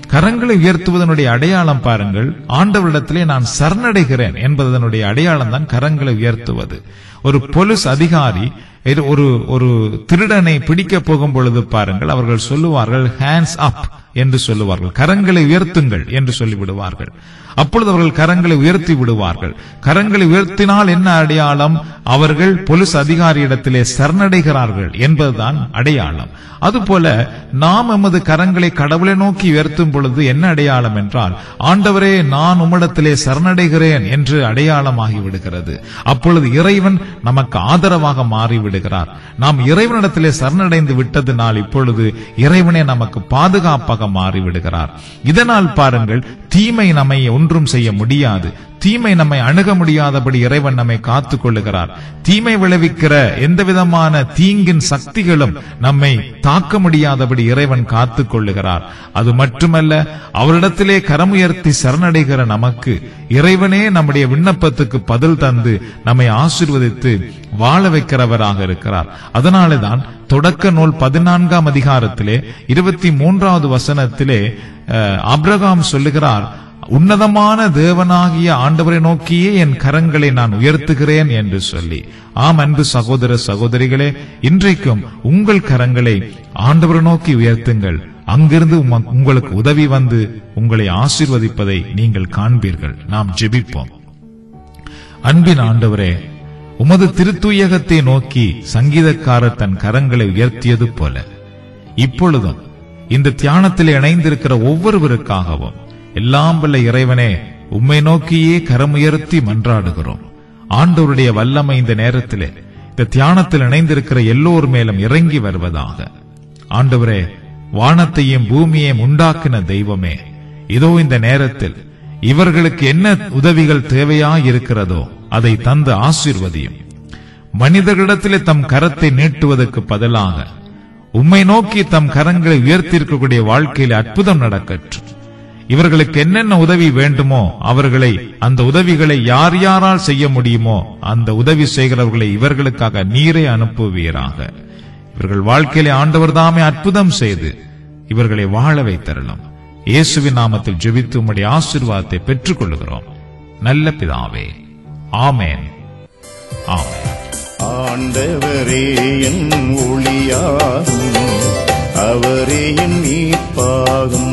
Speaker 1: கரங்களை உயர்த்துவதனுடைய அடையாளம் பாருங்கள் ஆண்டவரிடத்திலே நான் சரணடைகிறேன் என்பதனுடைய அடையாளம் தான் கரங்களை உயர்த்துவது ஒரு போலீஸ் அதிகாரி இது ஒரு ஒரு திருடனை பிடிக்க போகும் பொழுது பாருங்கள் அவர்கள் சொல்லுவார்கள் ஹேண்ட்ஸ் அப் என்று சொல்லுவார்கள் கரங்களை உயர்த்துங்கள் என்று சொல்லிவிடுவார்கள் அப்பொழுது அவர்கள் கரங்களை உயர்த்தி விடுவார்கள் கரங்களை உயர்த்தினால் என்ன அடையாளம் அவர்கள் போலீஸ் அதிகாரியிடத்திலே சரணடைகிறார்கள் என்பதுதான் அடையாளம் அதுபோல நாம் எமது கரங்களை கடவுளை நோக்கி உயர்த்தும் பொழுது என்ன அடையாளம் என்றால் ஆண்டவரே நான் உம்மிடத்திலே சரணடைகிறேன் என்று அடையாளமாகி விடுகிறது அப்பொழுது இறைவன் நமக்கு ஆதரவாக மாறிவிடுகிறார் நாம் இறைவனிடத்திலே சரணடைந்து விட்டதினால் இப்பொழுது இறைவனே நமக்கு பாதுகாப்பாக மாறிவிடுகிறார் இதனால் பாருங்கள் தீமை நம்மை ஒன்றும் செய்ய முடியாது தீமை நம்மை அணுக முடியாதபடி இறைவன் நம்மை காத்துக் கொள்ளுகிறார் தீமை விளைவிக்கிற எந்த விதமான தீங்கின் சக்திகளும் நம்மை தாக்க முடியாதபடி இறைவன் காத்துக் கொள்ளுகிறார் அது மட்டுமல்ல அவரிடத்திலே கரமுயர்த்தி சரணடைகிற நமக்கு இறைவனே நம்முடைய விண்ணப்பத்துக்கு பதில் தந்து நம்மை ஆசிர்வதித்து வாழ வைக்கிறவராக இருக்கிறார் அதனாலேதான் தொடக்க நூல் பதினான்காம் அதிகாரத்திலே இருபத்தி மூன்றாவது வசனத்திலே அஹ், ஆபிரகாம் சொல்லுகிறார் உன்னதமான தேவனாகிய ஆண்டவரை நோக்கியே என் கரங்களை நான் உயர்த்துகிறேன் என்று சொல்லி ஆம் அன்பு சகோதர சகோதரிகளே இன்றைக்கும் உங்கள் கரங்களை ஆண்டவரை நோக்கி உயர்த்துங்கள் அங்கிருந்து உம- உங்களுக்கு உதவி வந்து உங்களை ஆசீர்வதிப்பதை நீங்கள் காண்பீர்கள் நாம் ஜெபிப்போம் அன்பின் ஆண்டவரே உமது திருத்தூயகத்தை நோக்கி சங்கீதக்காரர் தன் கரங்களை உயர்த்தியது போல இப்பொழுதும் இந்த தியானத்தில் இணைந்திருக்கிற ஒவ்வொருவருக்காகவும் எல்லாம் வல்ல இறைவனே உம்மை நோக்கியே கரமுயர்த்தி மன்றாடுகிறோம் ஆண்டவருடைய வல்லமை இந்த நேரத்திலே இந்த தியானத்தில் இணைந்திருக்கிற எல்லோர் மேலும் இறங்கி வருவதாக ஆண்டவரே வானத்தையும் பூமியையும் உண்டாக்கின தெய்வமே இதோ இந்த நேரத்தில் இவர்களுக்கு என்ன உதவிகள் தேவையாயிருக்கிறதோ அதை தந்து ஆசீர்வதியும் மனிதர்களிடத்திலே தம் கரத்தை நீட்டுவதற்கு பதிலாக உம்மை நோக்கி தம் கரங்களை உயர்த்தியிருக்கக்கூடிய வாழ்க்கையில் அற்புதம் நடக்கட்டும் இவர்களுக்கு என்னென்ன உதவி வேண்டுமோ அவர்களை அந்த உதவிகளை யார் யாரால் செய்ய முடியுமோ அந்த உதவி செய்கிறவர்களை இவர்களுக்காக நீரை அனுப்புவீராக இவர்கள் வாழ்க்கையிலே ஆண்டவர் தாமே அற்புதம் செய்து இவர்களை வாழ வைத்தரலாம் இயேசுவின் நாமத்தில் ஜெபித்து உம்முடைய ஆசீர்வாதத்தை பெற்றுக் கொள்கிறோம் நல்ல பிதாவே ஆமென் ஆமென்
Speaker 5: ஆண்டவரே என் ஒளியாகும் அவரே என் மீட்பாகும்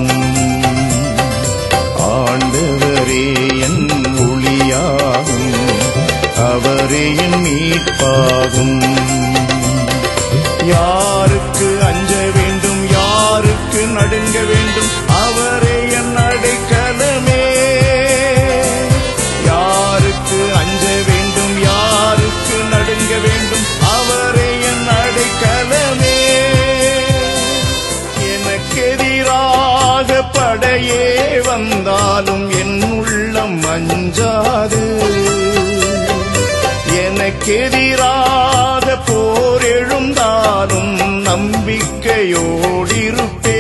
Speaker 5: ஆண்டவரே என் ஒளியாகும் அவரே என் மீட்பாகும் யாருக்கு அஞ்ச வேண்டும் யாருக்கு நடுங்க வேண்டும் அவரே என் அடைக்கலமே யாருக்கு அஞ்ச வேண்டும் யாருக்கு நடுங்க வேண்டும் அவரே என் அடைக்கலமே எனக்கெதிராக படையே வந்தாலும் என் உள்ளம் அஞ்சாது எனக்கெதிராக போர் எழுந்தாலும் நம்பிக்கையோடிருப்பே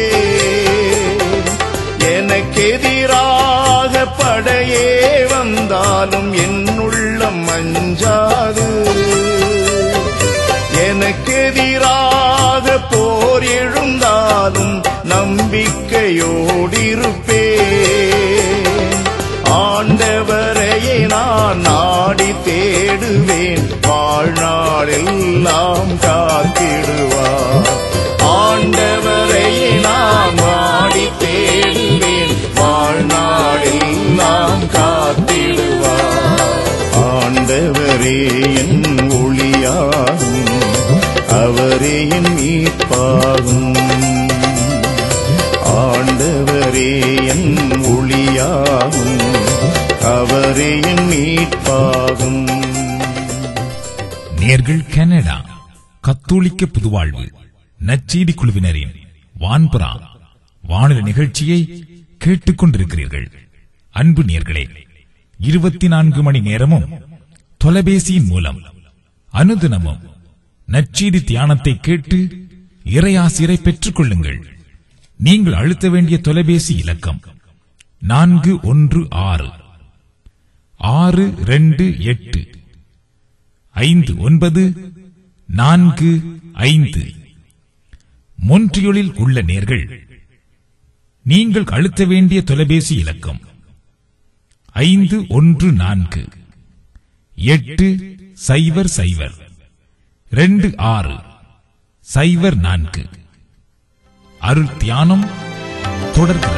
Speaker 5: எனக்கெதிராக படையே வந்தாலும் என் உள்ளம் அஞ்சாது எனக்கெதிராக போர் எழுந்தாலும் நம்பிக்கையோடிருப்பே ஆண்டவரையே நான் நாடி தேடுவேன் வாழ்நாளெல்லாம் காத்திடுவார் ஆண்டவரையே நான் நாடி தேடுவேன் வாழ்நாளெல்லாம் காத்திடுவார் ஆண்டவரே என் ஒளியாகும் அவரே என் மீட்பாகும் ஆண்டவரே என் ஒளியாகும் அவரே என் மீட்பாகும்
Speaker 3: நேர்கள் கனடா கத்தோலிக்க புதுவாழ்வு நச்செய்தி குழுவினரின் வான்புறா வானொலி நிகழ்ச்சியை கேட்டுக் கொண்டிருக்கிறீர்கள் அன்பு நேர்களே இருபத்தி நான்கு மணி நேரமும் தொலைபேசியின் மூலம் அனுதினமும் நச்செய்தி தியானத்தை கேட்டு இறையாசிரை பெற்றுக் கொள்ளுங்கள் நீங்கள் அழுத்த வேண்டிய தொலைபேசி இலக்கம் நான்கு ஒன்று ஆறு ஆறு ரெண்டு எட்டு ஐந்து ஒன்பது நான்கு ஐந்து மொன்றியொலில் உள்ள நேர்கள் நீங்கள் அழுத்த வேண்டிய தொலைபேசி இலக்கம் ஐந்து ஒன்று நான்கு எட்டு சைபர் சைபர் ரெண்டு ஆறு சைபர் நான்கு அருள் தியானம் தொடர்கிறது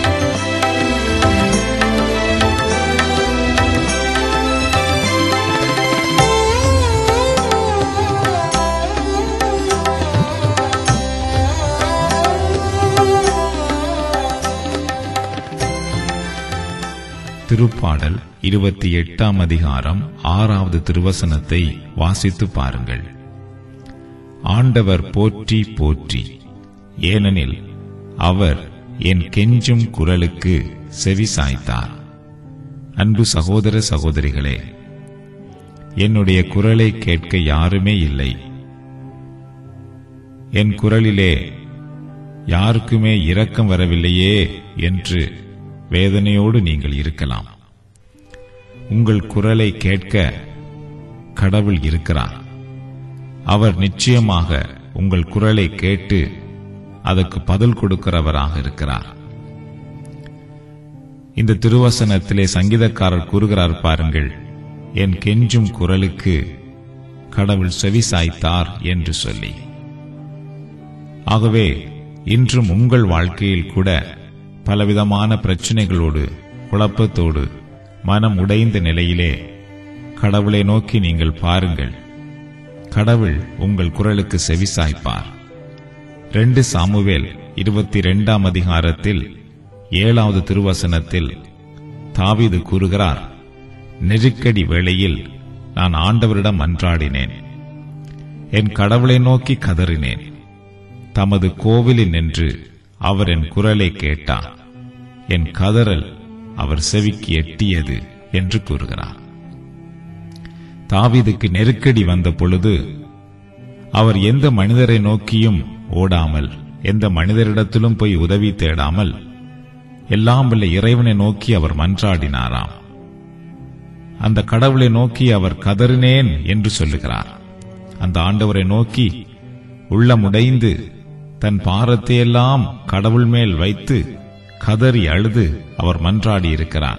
Speaker 1: திருப்பாடல் இருபத்தி எட்டாம் அதிகாரம் ஆறாவது திருவசனத்தை வாசித்து பாருங்கள் ஆண்டவர் போற்றி போற்றி ஏனெனில் அவர் என் கெஞ்சும் குரலுக்கு செவி சாய்த்தார் அன்பு சகோதர சகோதரிகளே என்னுடைய குரலை கேட்க யாருமே இல்லை என் குரலிலே யாருக்குமே இரக்கம் வரவில்லையே என்று வேதனையோடு நீங்கள் இருக்கலாம் உங்கள் குரலை கேட்க கடவுள் இருக்கிறார் அவர் நிச்சயமாக உங்கள் குரலை கேட்டு அதற்கு பதில் கொடுக்கிறவராக இருக்கிறார் இந்த திருவசனத்திலே சங்கீதக்காரர் கூறுகிறார் பாருங்கள் என் கெஞ்சும் குரலுக்கு கடவுள் செவி சாய்த்தார் என்று சொல்லி ஆகவே இன்றும் உங்கள் வாழ்க்கையில் கூட பலவிதமான பிரச்சனைகளோடு குழப்பத்தோடு மனம் உடைந்த நிலையிலே கடவுளை நோக்கி நீங்கள் பாருங்கள் கடவுள் உங்கள் குரலுக்கு செவிசாய்ப்பார் ரெண்டு சாமுவேல் இருபத்தி ரெண்டாம் அதிகாரத்தில் ஏழாவது திருவசனத்தில் தாவீது கூறுகிறார் நெருக்கடி வேளையில் நான் ஆண்டவரிடம் மன்றாடினேன் என் கடவுளை நோக்கி கதறினேன் தமது கோவிலில் நின்று அவர் என் குரலை கேட்டார் என் கதறல் அவர் செவிக்கு எட்டியது என்று கூறுகிறார் தாவீதுக்கு நெருக்கடி வந்த பொழுது அவர் எந்த மனிதரை நோக்கியும் ஓடாமல் எந்த மனிதரிடத்திலும் போய் உதவி தேடாமல் எல்லாம் வல்ல இறைவனை நோக்கி அவர் மன்றாடினாராம் அந்த கடவுளை நோக்கி அவர் கதறினேன் என்று சொல்லுகிறார் அந்த ஆண்டவரை நோக்கி உள்ளமுடைந்து தன் பாரத்தையெல்லாம் கடவுள் மேல் வைத்து கதறி அழுது அவர் மன்றாடி இருக்கிறார்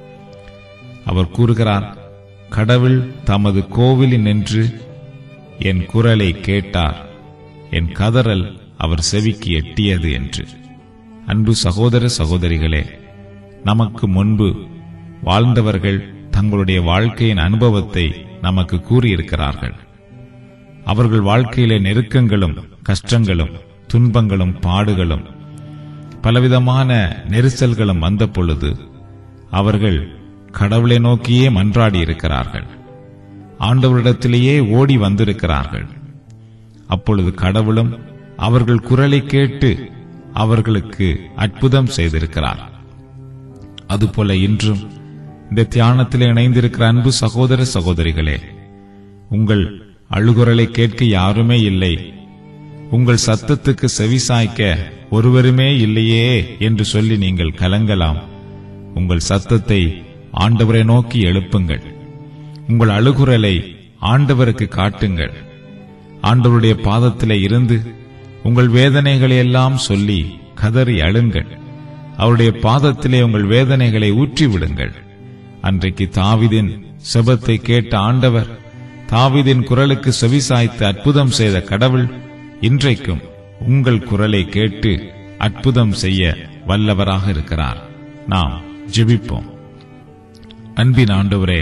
Speaker 1: அவர் கூறுகிறார் கடவுள் தமது கோவிலில் நின்று என் குரலை கேட்டார் என் கதறல் அவர் செவிக்கு எட்டியது என்று அன்பு சகோதர சகோதரிகளே நமக்கு முன்பு வாழ்ந்தவர்கள் தங்களுடைய வாழ்க்கையின் அனுபவத்தை நமக்கு கூறியிருக்கிறார்கள் அவர்கள் வாழ்க்கையிலே நெருக்கங்களும் கஷ்டங்களும் துன்பங்களும் பாடுகளும் பலவிதமான நெரிசல்களும் வந்த பொழுது அவர்கள் கடவுளை நோக்கியே மன்றாடி இருக்கிறார்கள் ஆண்டவரிடத்திலேயே ஓடி வந்திருக்கிறார்கள் அப்பொழுது கடவுளும் அவர்கள் குரலை கேட்டு அவர்களுக்கு அற்புதம் செய்திருக்கிறார் அதுபோல இன்றும் இந்த தியானத்தில் இணைந்திருக்கிற அன்பு சகோதர சகோதரிகளே உங்கள் அழுகுரலை கேட்க யாருமே இல்லை உங்கள் சத்தத்துக்கு செவிசாய்க்க ஒருவருமே இல்லையே என்று சொல்லி நீங்கள் கலங்கலாம் உங்கள் சத்தத்தை ஆண்டவரை நோக்கி எழுப்புங்கள் உங்கள் அழுகுரலை ஆண்டவருக்கு காட்டுங்கள் ஆண்டவருடைய பாதத்திலே இருந்து உங்கள் வேதனைகளை எல்லாம் சொல்லி கதறி அழுங்கள் அவருடைய பாதத்திலே உங்கள் வேதனைகளை ஊற்றி விடுங்கள் அன்றைக்கு தாவிதின் செபத்தை கேட்ட ஆண்டவர் தாவிதின் குரலுக்கு செவிசாய்த்து அற்புதம் செய்த கடவுள் இன்றைக்கும் உங்கள் குரலை கேட்டு அற்புதம் செய்ய வல்லவராக இருக்கிறார் நாம் ஜெபிப்போம் அன்பின் ஆண்டவரே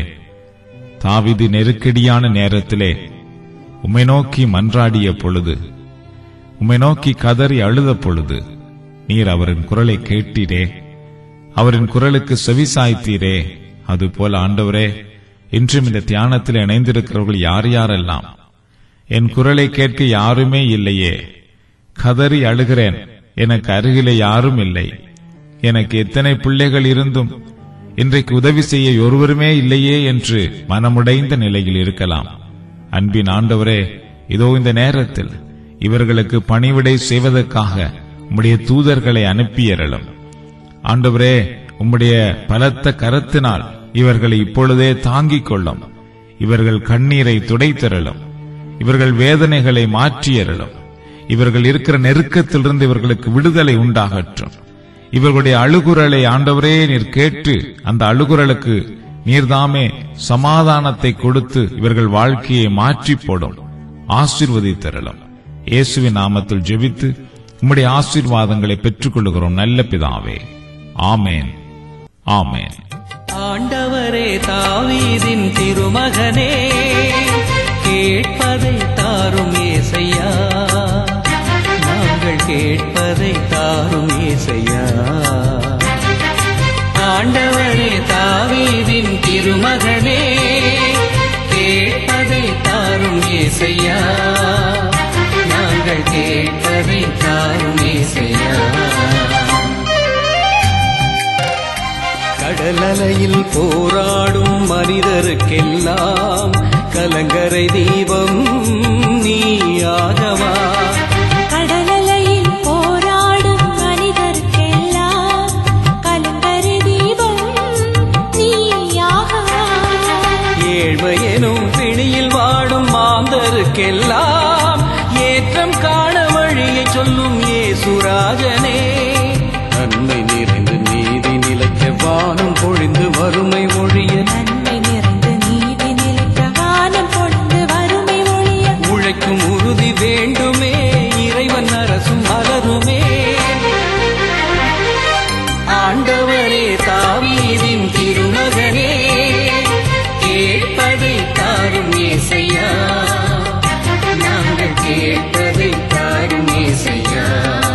Speaker 1: தாவிது நெருக்கடியான நேரத்திலே உம்மை நோக்கி மன்றாடிய பொழுது உம்மை நோக்கி கதறி அழுத பொழுது நீர் அவரின் குரலை கேட்டீரே அவரின் குரலுக்கு செவிசாய்த்தீரே அதுபோல ஆண்டவரே இன்றும் இந்த தியானத்தில் இணைந்திருக்கிறவர்கள் யார் யாரெல்லாம் என் குரலை கேட்க யாருமே இல்லையே கதறி அழுகிறேன் எனக்கு அருகிலே யாரும் இல்லை எனக்கு எத்தனை பிள்ளைகள் இருந்தும் இன்றைக்கு உதவி செய்ய ஒருவருமே இல்லையே என்று மனமுடைந்த நிலையில் இருக்கலாம் அன்பின் ஆண்டவரே இதோ இந்த நேரத்தில் இவர்களுக்கு பணிவிடை செய்வதற்காக உம்முடைய தூதர்களை அனுப்பியறலும் ஆண்டவரே உம்முடைய பலத்த கரத்தினால் இவர்களை இப்பொழுதே தாங்கிக் கொள்ளும் இவர்கள் கண்ணீரை துடைத்தரலும் இவர்கள் வேதனைகளை மாற்றியறலும் இவர்கள் இருக்கிற நெருக்கத்திலிருந்து இவர்களுக்கு விடுதலை உண்டாகட்டும் இவர்களுடைய அழுகுரலை ஆண்டவரே நீர் கேட்டு அந்த அழுகுரலுக்கு நீர்தாமே சமாதானத்தை கொடுத்து இவர்கள் வாழ்க்கையை மாற்றி போடும் ஆசீர்வதித்தரலாம் இயேசுவின் நாமத்தில் ஜெபித்து உம்முடைய ஆசீர்வாதங்களை பெற்றுக்கொள்கிறோம் நல்ல பிதாவே ஆமேன் ஆமேன்
Speaker 6: ஆண்டவரே தாவீதின் திருமகனே கேட்பதை தாரும் ஏசையா நாங்கள் கேட்பதை தாரும் ஏசையா ஆண்டவரே தாவீதின் திருமகனே கேட்பதை தாரும் ஏசையா நாங்கள் கேட்பதை தாரும் ஏசையா கடலலையில் போராடும் மனிதருக்கெல்லாம் கலங்கரை தீபம் நீயாகவா
Speaker 2: கடலலையில் போராடும் மனிதர்க்கெல்லாம் கலங்கரை தீபம் நீயாகவா
Speaker 6: ஏழ்மையெனும் பிணியில் வாடும் மாந்தருக்கெல்லாம் ஏற்றம் காண வழியை சொல்லும் ஏசுராஜனே நன்மை நிறைந்து நீதி நிலைக்க வானம் பொழிந்து வறுமை ஒழிய
Speaker 2: நன்மை நிறைந்து நீதி நிலைக்க வானம் பொழுது வறுமை ஒழிய
Speaker 6: உழைக்கும் உறுதி வேண்டுமே இறைவன் அரசும் மலருமே ஆண்டவரே தாவீதின் திருமகனே கேட்பதை தாரும் ஏசையா நாங்கள் கேட்பதை தாரும் ஏசையா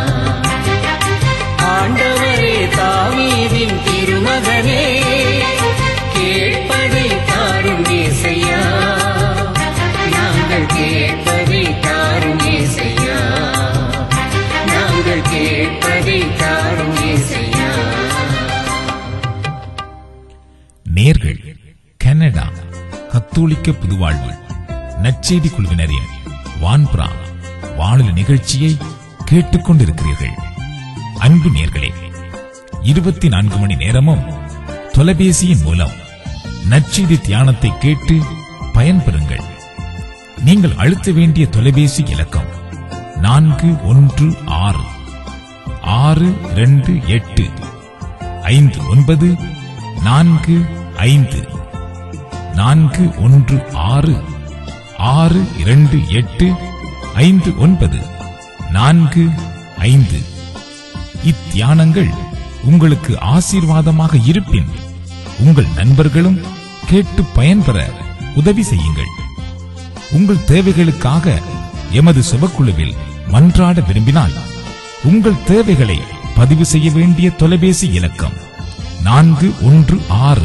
Speaker 6: ஆண்டவரே தாவீதின் திருமகனே கேட்பதை தாரும் ஏசையா நாங்கள் கேட்பதை தாரும் ஏசையா நாங்கள் கேட்பதை தாரும் ஏசையா
Speaker 3: நேர்கள் கனடா கத்தோலிக்க புதுவாழ்வு நற்செய்தி குழுவினரின் வான்புறா வானொலி நிகழ்ச்சியை கேட்டுக்கொண்டிருக்கிறீர்கள் அன்பு நேர்களே இருபத்தி நான்கு மணி நேரமும் தொலைபேசியின் மூலம் நற்செய்தி தியானத்தை கேட்டு பயன்பெறுங்கள் நீங்கள் அழுத்த வேண்டிய தொலைபேசி இலக்கம் நான்கு ஒன்று ஆறு ஆறு இரண்டு எட்டு ஐந்து ஒன்பது நான்கு ஐந்து நான்கு ஒன்று ஆறு ஆறு இரண்டு எட்டு ஐந்து ஒன்பது நான்கு ஐந்து இத்தியானங்கள் உங்களுக்கு ஆசீர்வாதமாக இருப்பின் உங்கள் நண்பர்களும் கேட்டு பயன்பெற உதவி செய்யுங்கள் உங்கள் தேவைகளுக்காக எமது செபக்குழுவில் மன்றாட விரும்பினால் உங்கள் தேவைகளை பதிவு செய்ய வேண்டிய தொலைபேசி இலக்கம் நான்கு ஒன்று ஆறு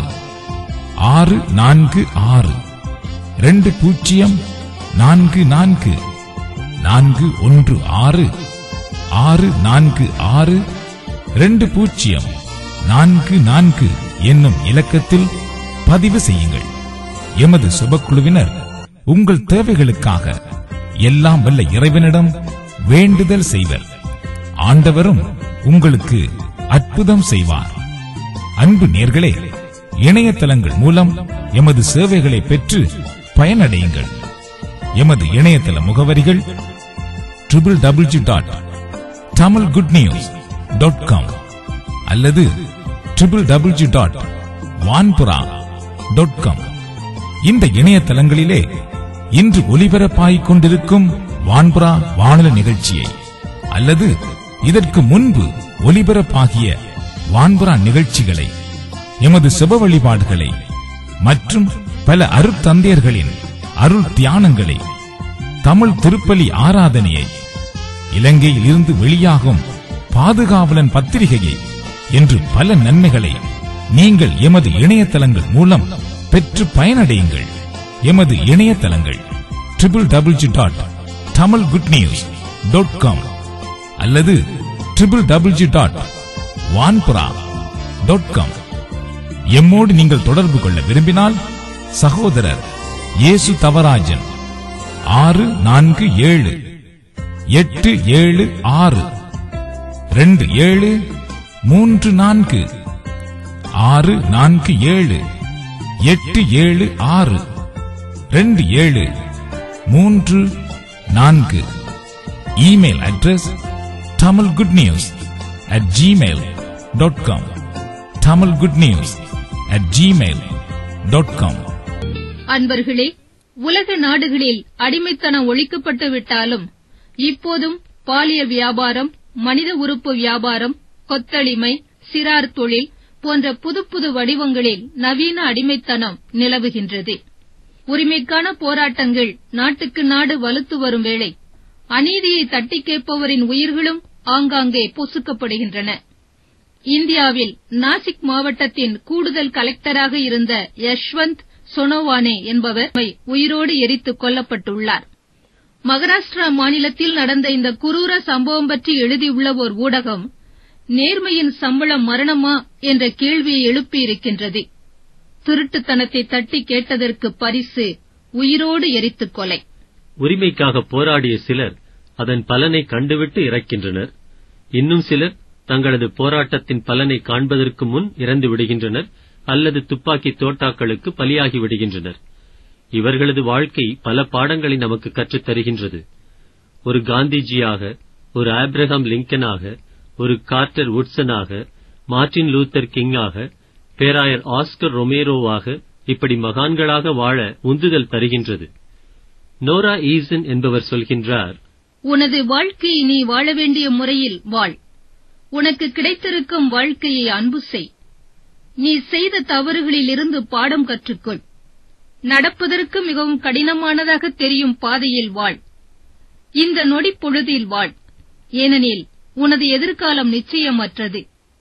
Speaker 3: ஆறு நான்கு ஆறு ரெண்டு பூஜ்ஜியம் நான்கு நான்கு நான்கு ஒன்று ஆறு ஆறு நான்கு ஆறு ரெண்டு பூஜ்ஜியம் நான்கு நான்கு என்னும் இலக்கத்தில் பதிவு செய்யுங்கள் எமது சுபக்குழுவினர் உங்கள் தேவைகளுக்காக எல்லாம் வல்ல இறைவனிடம் வேண்டுதல் செய்வர் ஆண்டவரும் உங்களுக்கு அற்புதம் செய்வார் அன்பு நேர்களே இணையதளங்கள் மூலம் எமது சேவைகளை பெற்று பயனடையுங்கள் எமது இணையதள முகவரிகள் triple W dot Tamil good news dot com அல்லது triple W dot Vanpura dot com இந்த இணையதளங்களிலே இன்று ஒலிபரப்பாகிக் கொண்டிருக்கும் வான்புரா வானொலி நிகழ்ச்சியை அல்லது இதற்கு முன்பு ஒலிபரப்பாகிய வான்புரா நிகழ்ச்சிகளை எமது செப வழிபாடுகளை மற்றும் பல அருட்தந்தையர்களின் அருள் தியானங்களை தமிழ் திருப்பலி ஆராதனையை இலங்கையில் இருந்து வெளியாகும் பாதுகாவலன் பத்திரிகையை என்று பல நன்மைகளை நீங்கள் எமது இணையதளங்கள் மூலம் பெற்று பயனடையுங்கள் எமது இணையதளங்கள் triple W dot Tamil good news dot com அல்லது triple W dot Vanpura dot com எம்மோடு நீங்கள் தொடர்பு கொள்ள விரும்பினால் சகோதரர் இயேசு தவராஜன் ஆறு நான்கு ஏழு எட்டு ஏழு ஆறு ரெண்டு ஏழு மூன்று நான்கு ஆறு நான்கு ஏழு எட்டு ஏழு ஆறு ரெண்டு ஏழு மூன்று நான்கு email address Tamil good news at Gmail dot com Tamil good news at Gmail dot com
Speaker 7: அன்பர்களே உலக நாடுகளில் அடிமைத்தனம் ஒழிக்கப்பட்டு விட்டாலும் இப்போதும் பாலியல் வியாபாரம் மனித உறுப்பு வியாபாரம் கொத்தடிமை சிறார் தொழில் போன்ற புது புது வடிவங்களில் நவீன அடிமைத்தனம் நிலவுகின்றது உரிமைக்கான போராட்டங்கள் நாட்டுக்கு நாடு வலுத்து வரும் வேளை அநீதியை தட்டி கேட்பவரின் உயிர்களும் ஆங்காங்கே பொசுக்கப்படுகின்றன இந்தியாவில் நாசிக் மாவட்டத்தின் கூடுதல் கலெக்டராக இருந்த யஷ்வந்த் சொனோவானே என்பவர் உயிரோடு எரித்துக் கொல்லப்பட்டுள்ளார் மகாராஷ்டிரா மாநிலத்தில் நடந்த இந்த குரூர சம்பவம் பற்றி எழுதியுள்ள ஓர் ஊடகம் நேர்மையின் சம்பளம் மரணமா என்ற கேள்வியை எழுப்பியிருக்கின்றது திருட்டுத்தனத்தை தட்டி கேட்டதற்கு பரிசு உயிரோடு எரித்துக் கொலை
Speaker 8: உரிமைக்காக போராடிய சிலர் அதன் பலனை கண்டுவிட்டு இறக்கின்றனர் இன்னும் சிலர் தங்களது போராட்டத்தின் பலனை காண்பதற்கு முன் இறந்து விடுகின்றனர் அல்லது துப்பாக்கி தோட்டாக்களுக்கு பலியாகி விடுகின்றனர் இவர்களது வாழ்க்கை பல பாடங்களை நமக்கு கற்றுத் தருகின்றது ஒரு காந்திஜியாக ஒரு ஆப்ரஹாம் லிங்கனாக ஒரு கார்ட்டர் உட்சனாக மார்ட்டின் லூத்தர் கிங்காக பேராயர் ஆஸ்கர் ரொமேரோவாக இப்படி மகான்களாக வாழ உந்துதல் தருகின்றது நோரா ஈசன் என்பவர் சொல்கின்றார்
Speaker 7: உனது வாழ்க்கையை நீ வாழ வேண்டிய முறையில் வாழ் உனக்கு கிடைத்திருக்கும் வாழ்க்கையை அன்பு செய் நீ செய்த தவறுகளிலிருந்து பாடம் கற்றுக்கொள் நடப்பதற்கு மிகவும் கடினமானதாக தெரியும் பாதையில் வாழ் இந்த நொடி பொழுதில் வாழ் ஏனெனில் உனது எதிர்காலம் நிச்சயமற்றது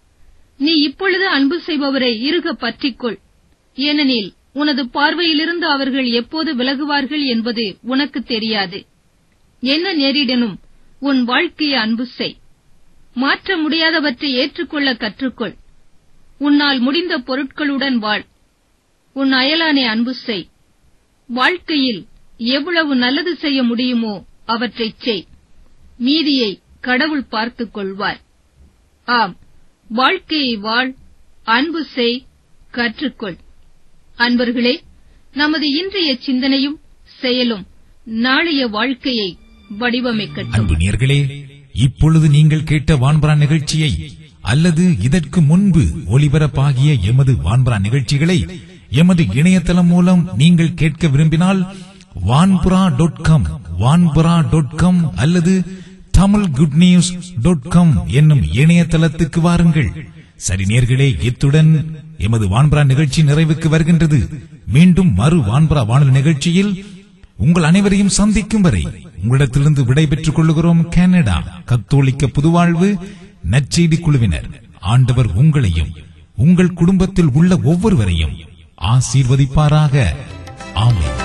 Speaker 7: நீ இப்பொழுது அன்பு செய்பவரை இறுக பற்றிக்கொள் ஏனெனில் உனது பார்வையிலிருந்து அவர்கள் எப்போது விலகுவார்கள் என்பது உனக்கு தெரியாது என்ன நேரிடனும் உன் வாழ்க்கையை அன்பு செய் மாற்ற முடியாதவற்றை ஏற்றுக்கொள்ள கற்றுக்கொள் உன்னால் முடிந்த பொருட்களுடன் வாழ் உன் அயலானை அன்பு செய் வாழ்க்கையில் எவ்வளவு நல்லது செய்ய முடியுமோ அவற்றைச் செய் மீதியை கடவுள் பார்த்துக் கொள்வார் ஆம் வாழ்க்கையை வாழ் அன்பு செய் கற்றுக்கொள் அன்பர்களே நமது இன்றைய சிந்தனையும் செயலும் நாளைய வாழ்க்கையை வடிவமைக்கட்டும்
Speaker 3: அன்பு நேர்களே இப்பொழுது நீங்கள் கேட்ட வான்பரா நிகழ்ச்சியை அல்லது இதற்கு முன்பு ஒளிபரப்பாகிய எமது வான்பரா நிகழ்ச்சிகளை எமது இணையதளம் மூலம் நீங்கள் கேட்க விரும்பினால் Vanpura dot com Vanpura dot com அல்லது Tamil good news dot com என்னும் இணையதளத்துக்கு வாருங்கள் சரி நேர்களே இத்துடன் எமது வான்பரா நிகழ்ச்சி நிறைவுக்கு வருகின்றது மீண்டும் மறு வான்பரா வானொலி நிகழ்ச்சியில் உங்கள் அனைவரையும் சந்திக்கும் வரை உங்களிடத்திலிருந்து விடைபெற்றுக் கொள்கிறோம் கனடா கத்தோலிக்க புதுவாழ்வு நற்செய்தி குழுவினர் ஆண்டவர் உங்களையும் உங்கள் குடும்பத்தில் உள்ள ஒவ்வொருவரையும் ஆசீர்வதிப்பாராக ஆமென்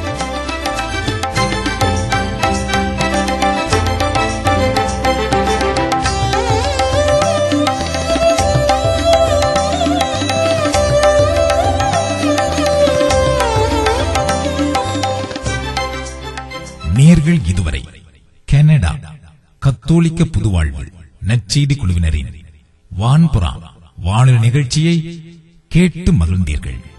Speaker 3: நேர்கள் இதுவரை கனடா கத்தோலிக்க புதுவாழ்வு நற்செய்தி குழுவினரின் வான்புறா வானொலி நிகழ்ச்சியை கேட்டு மகிழ்ந்தீர்கள்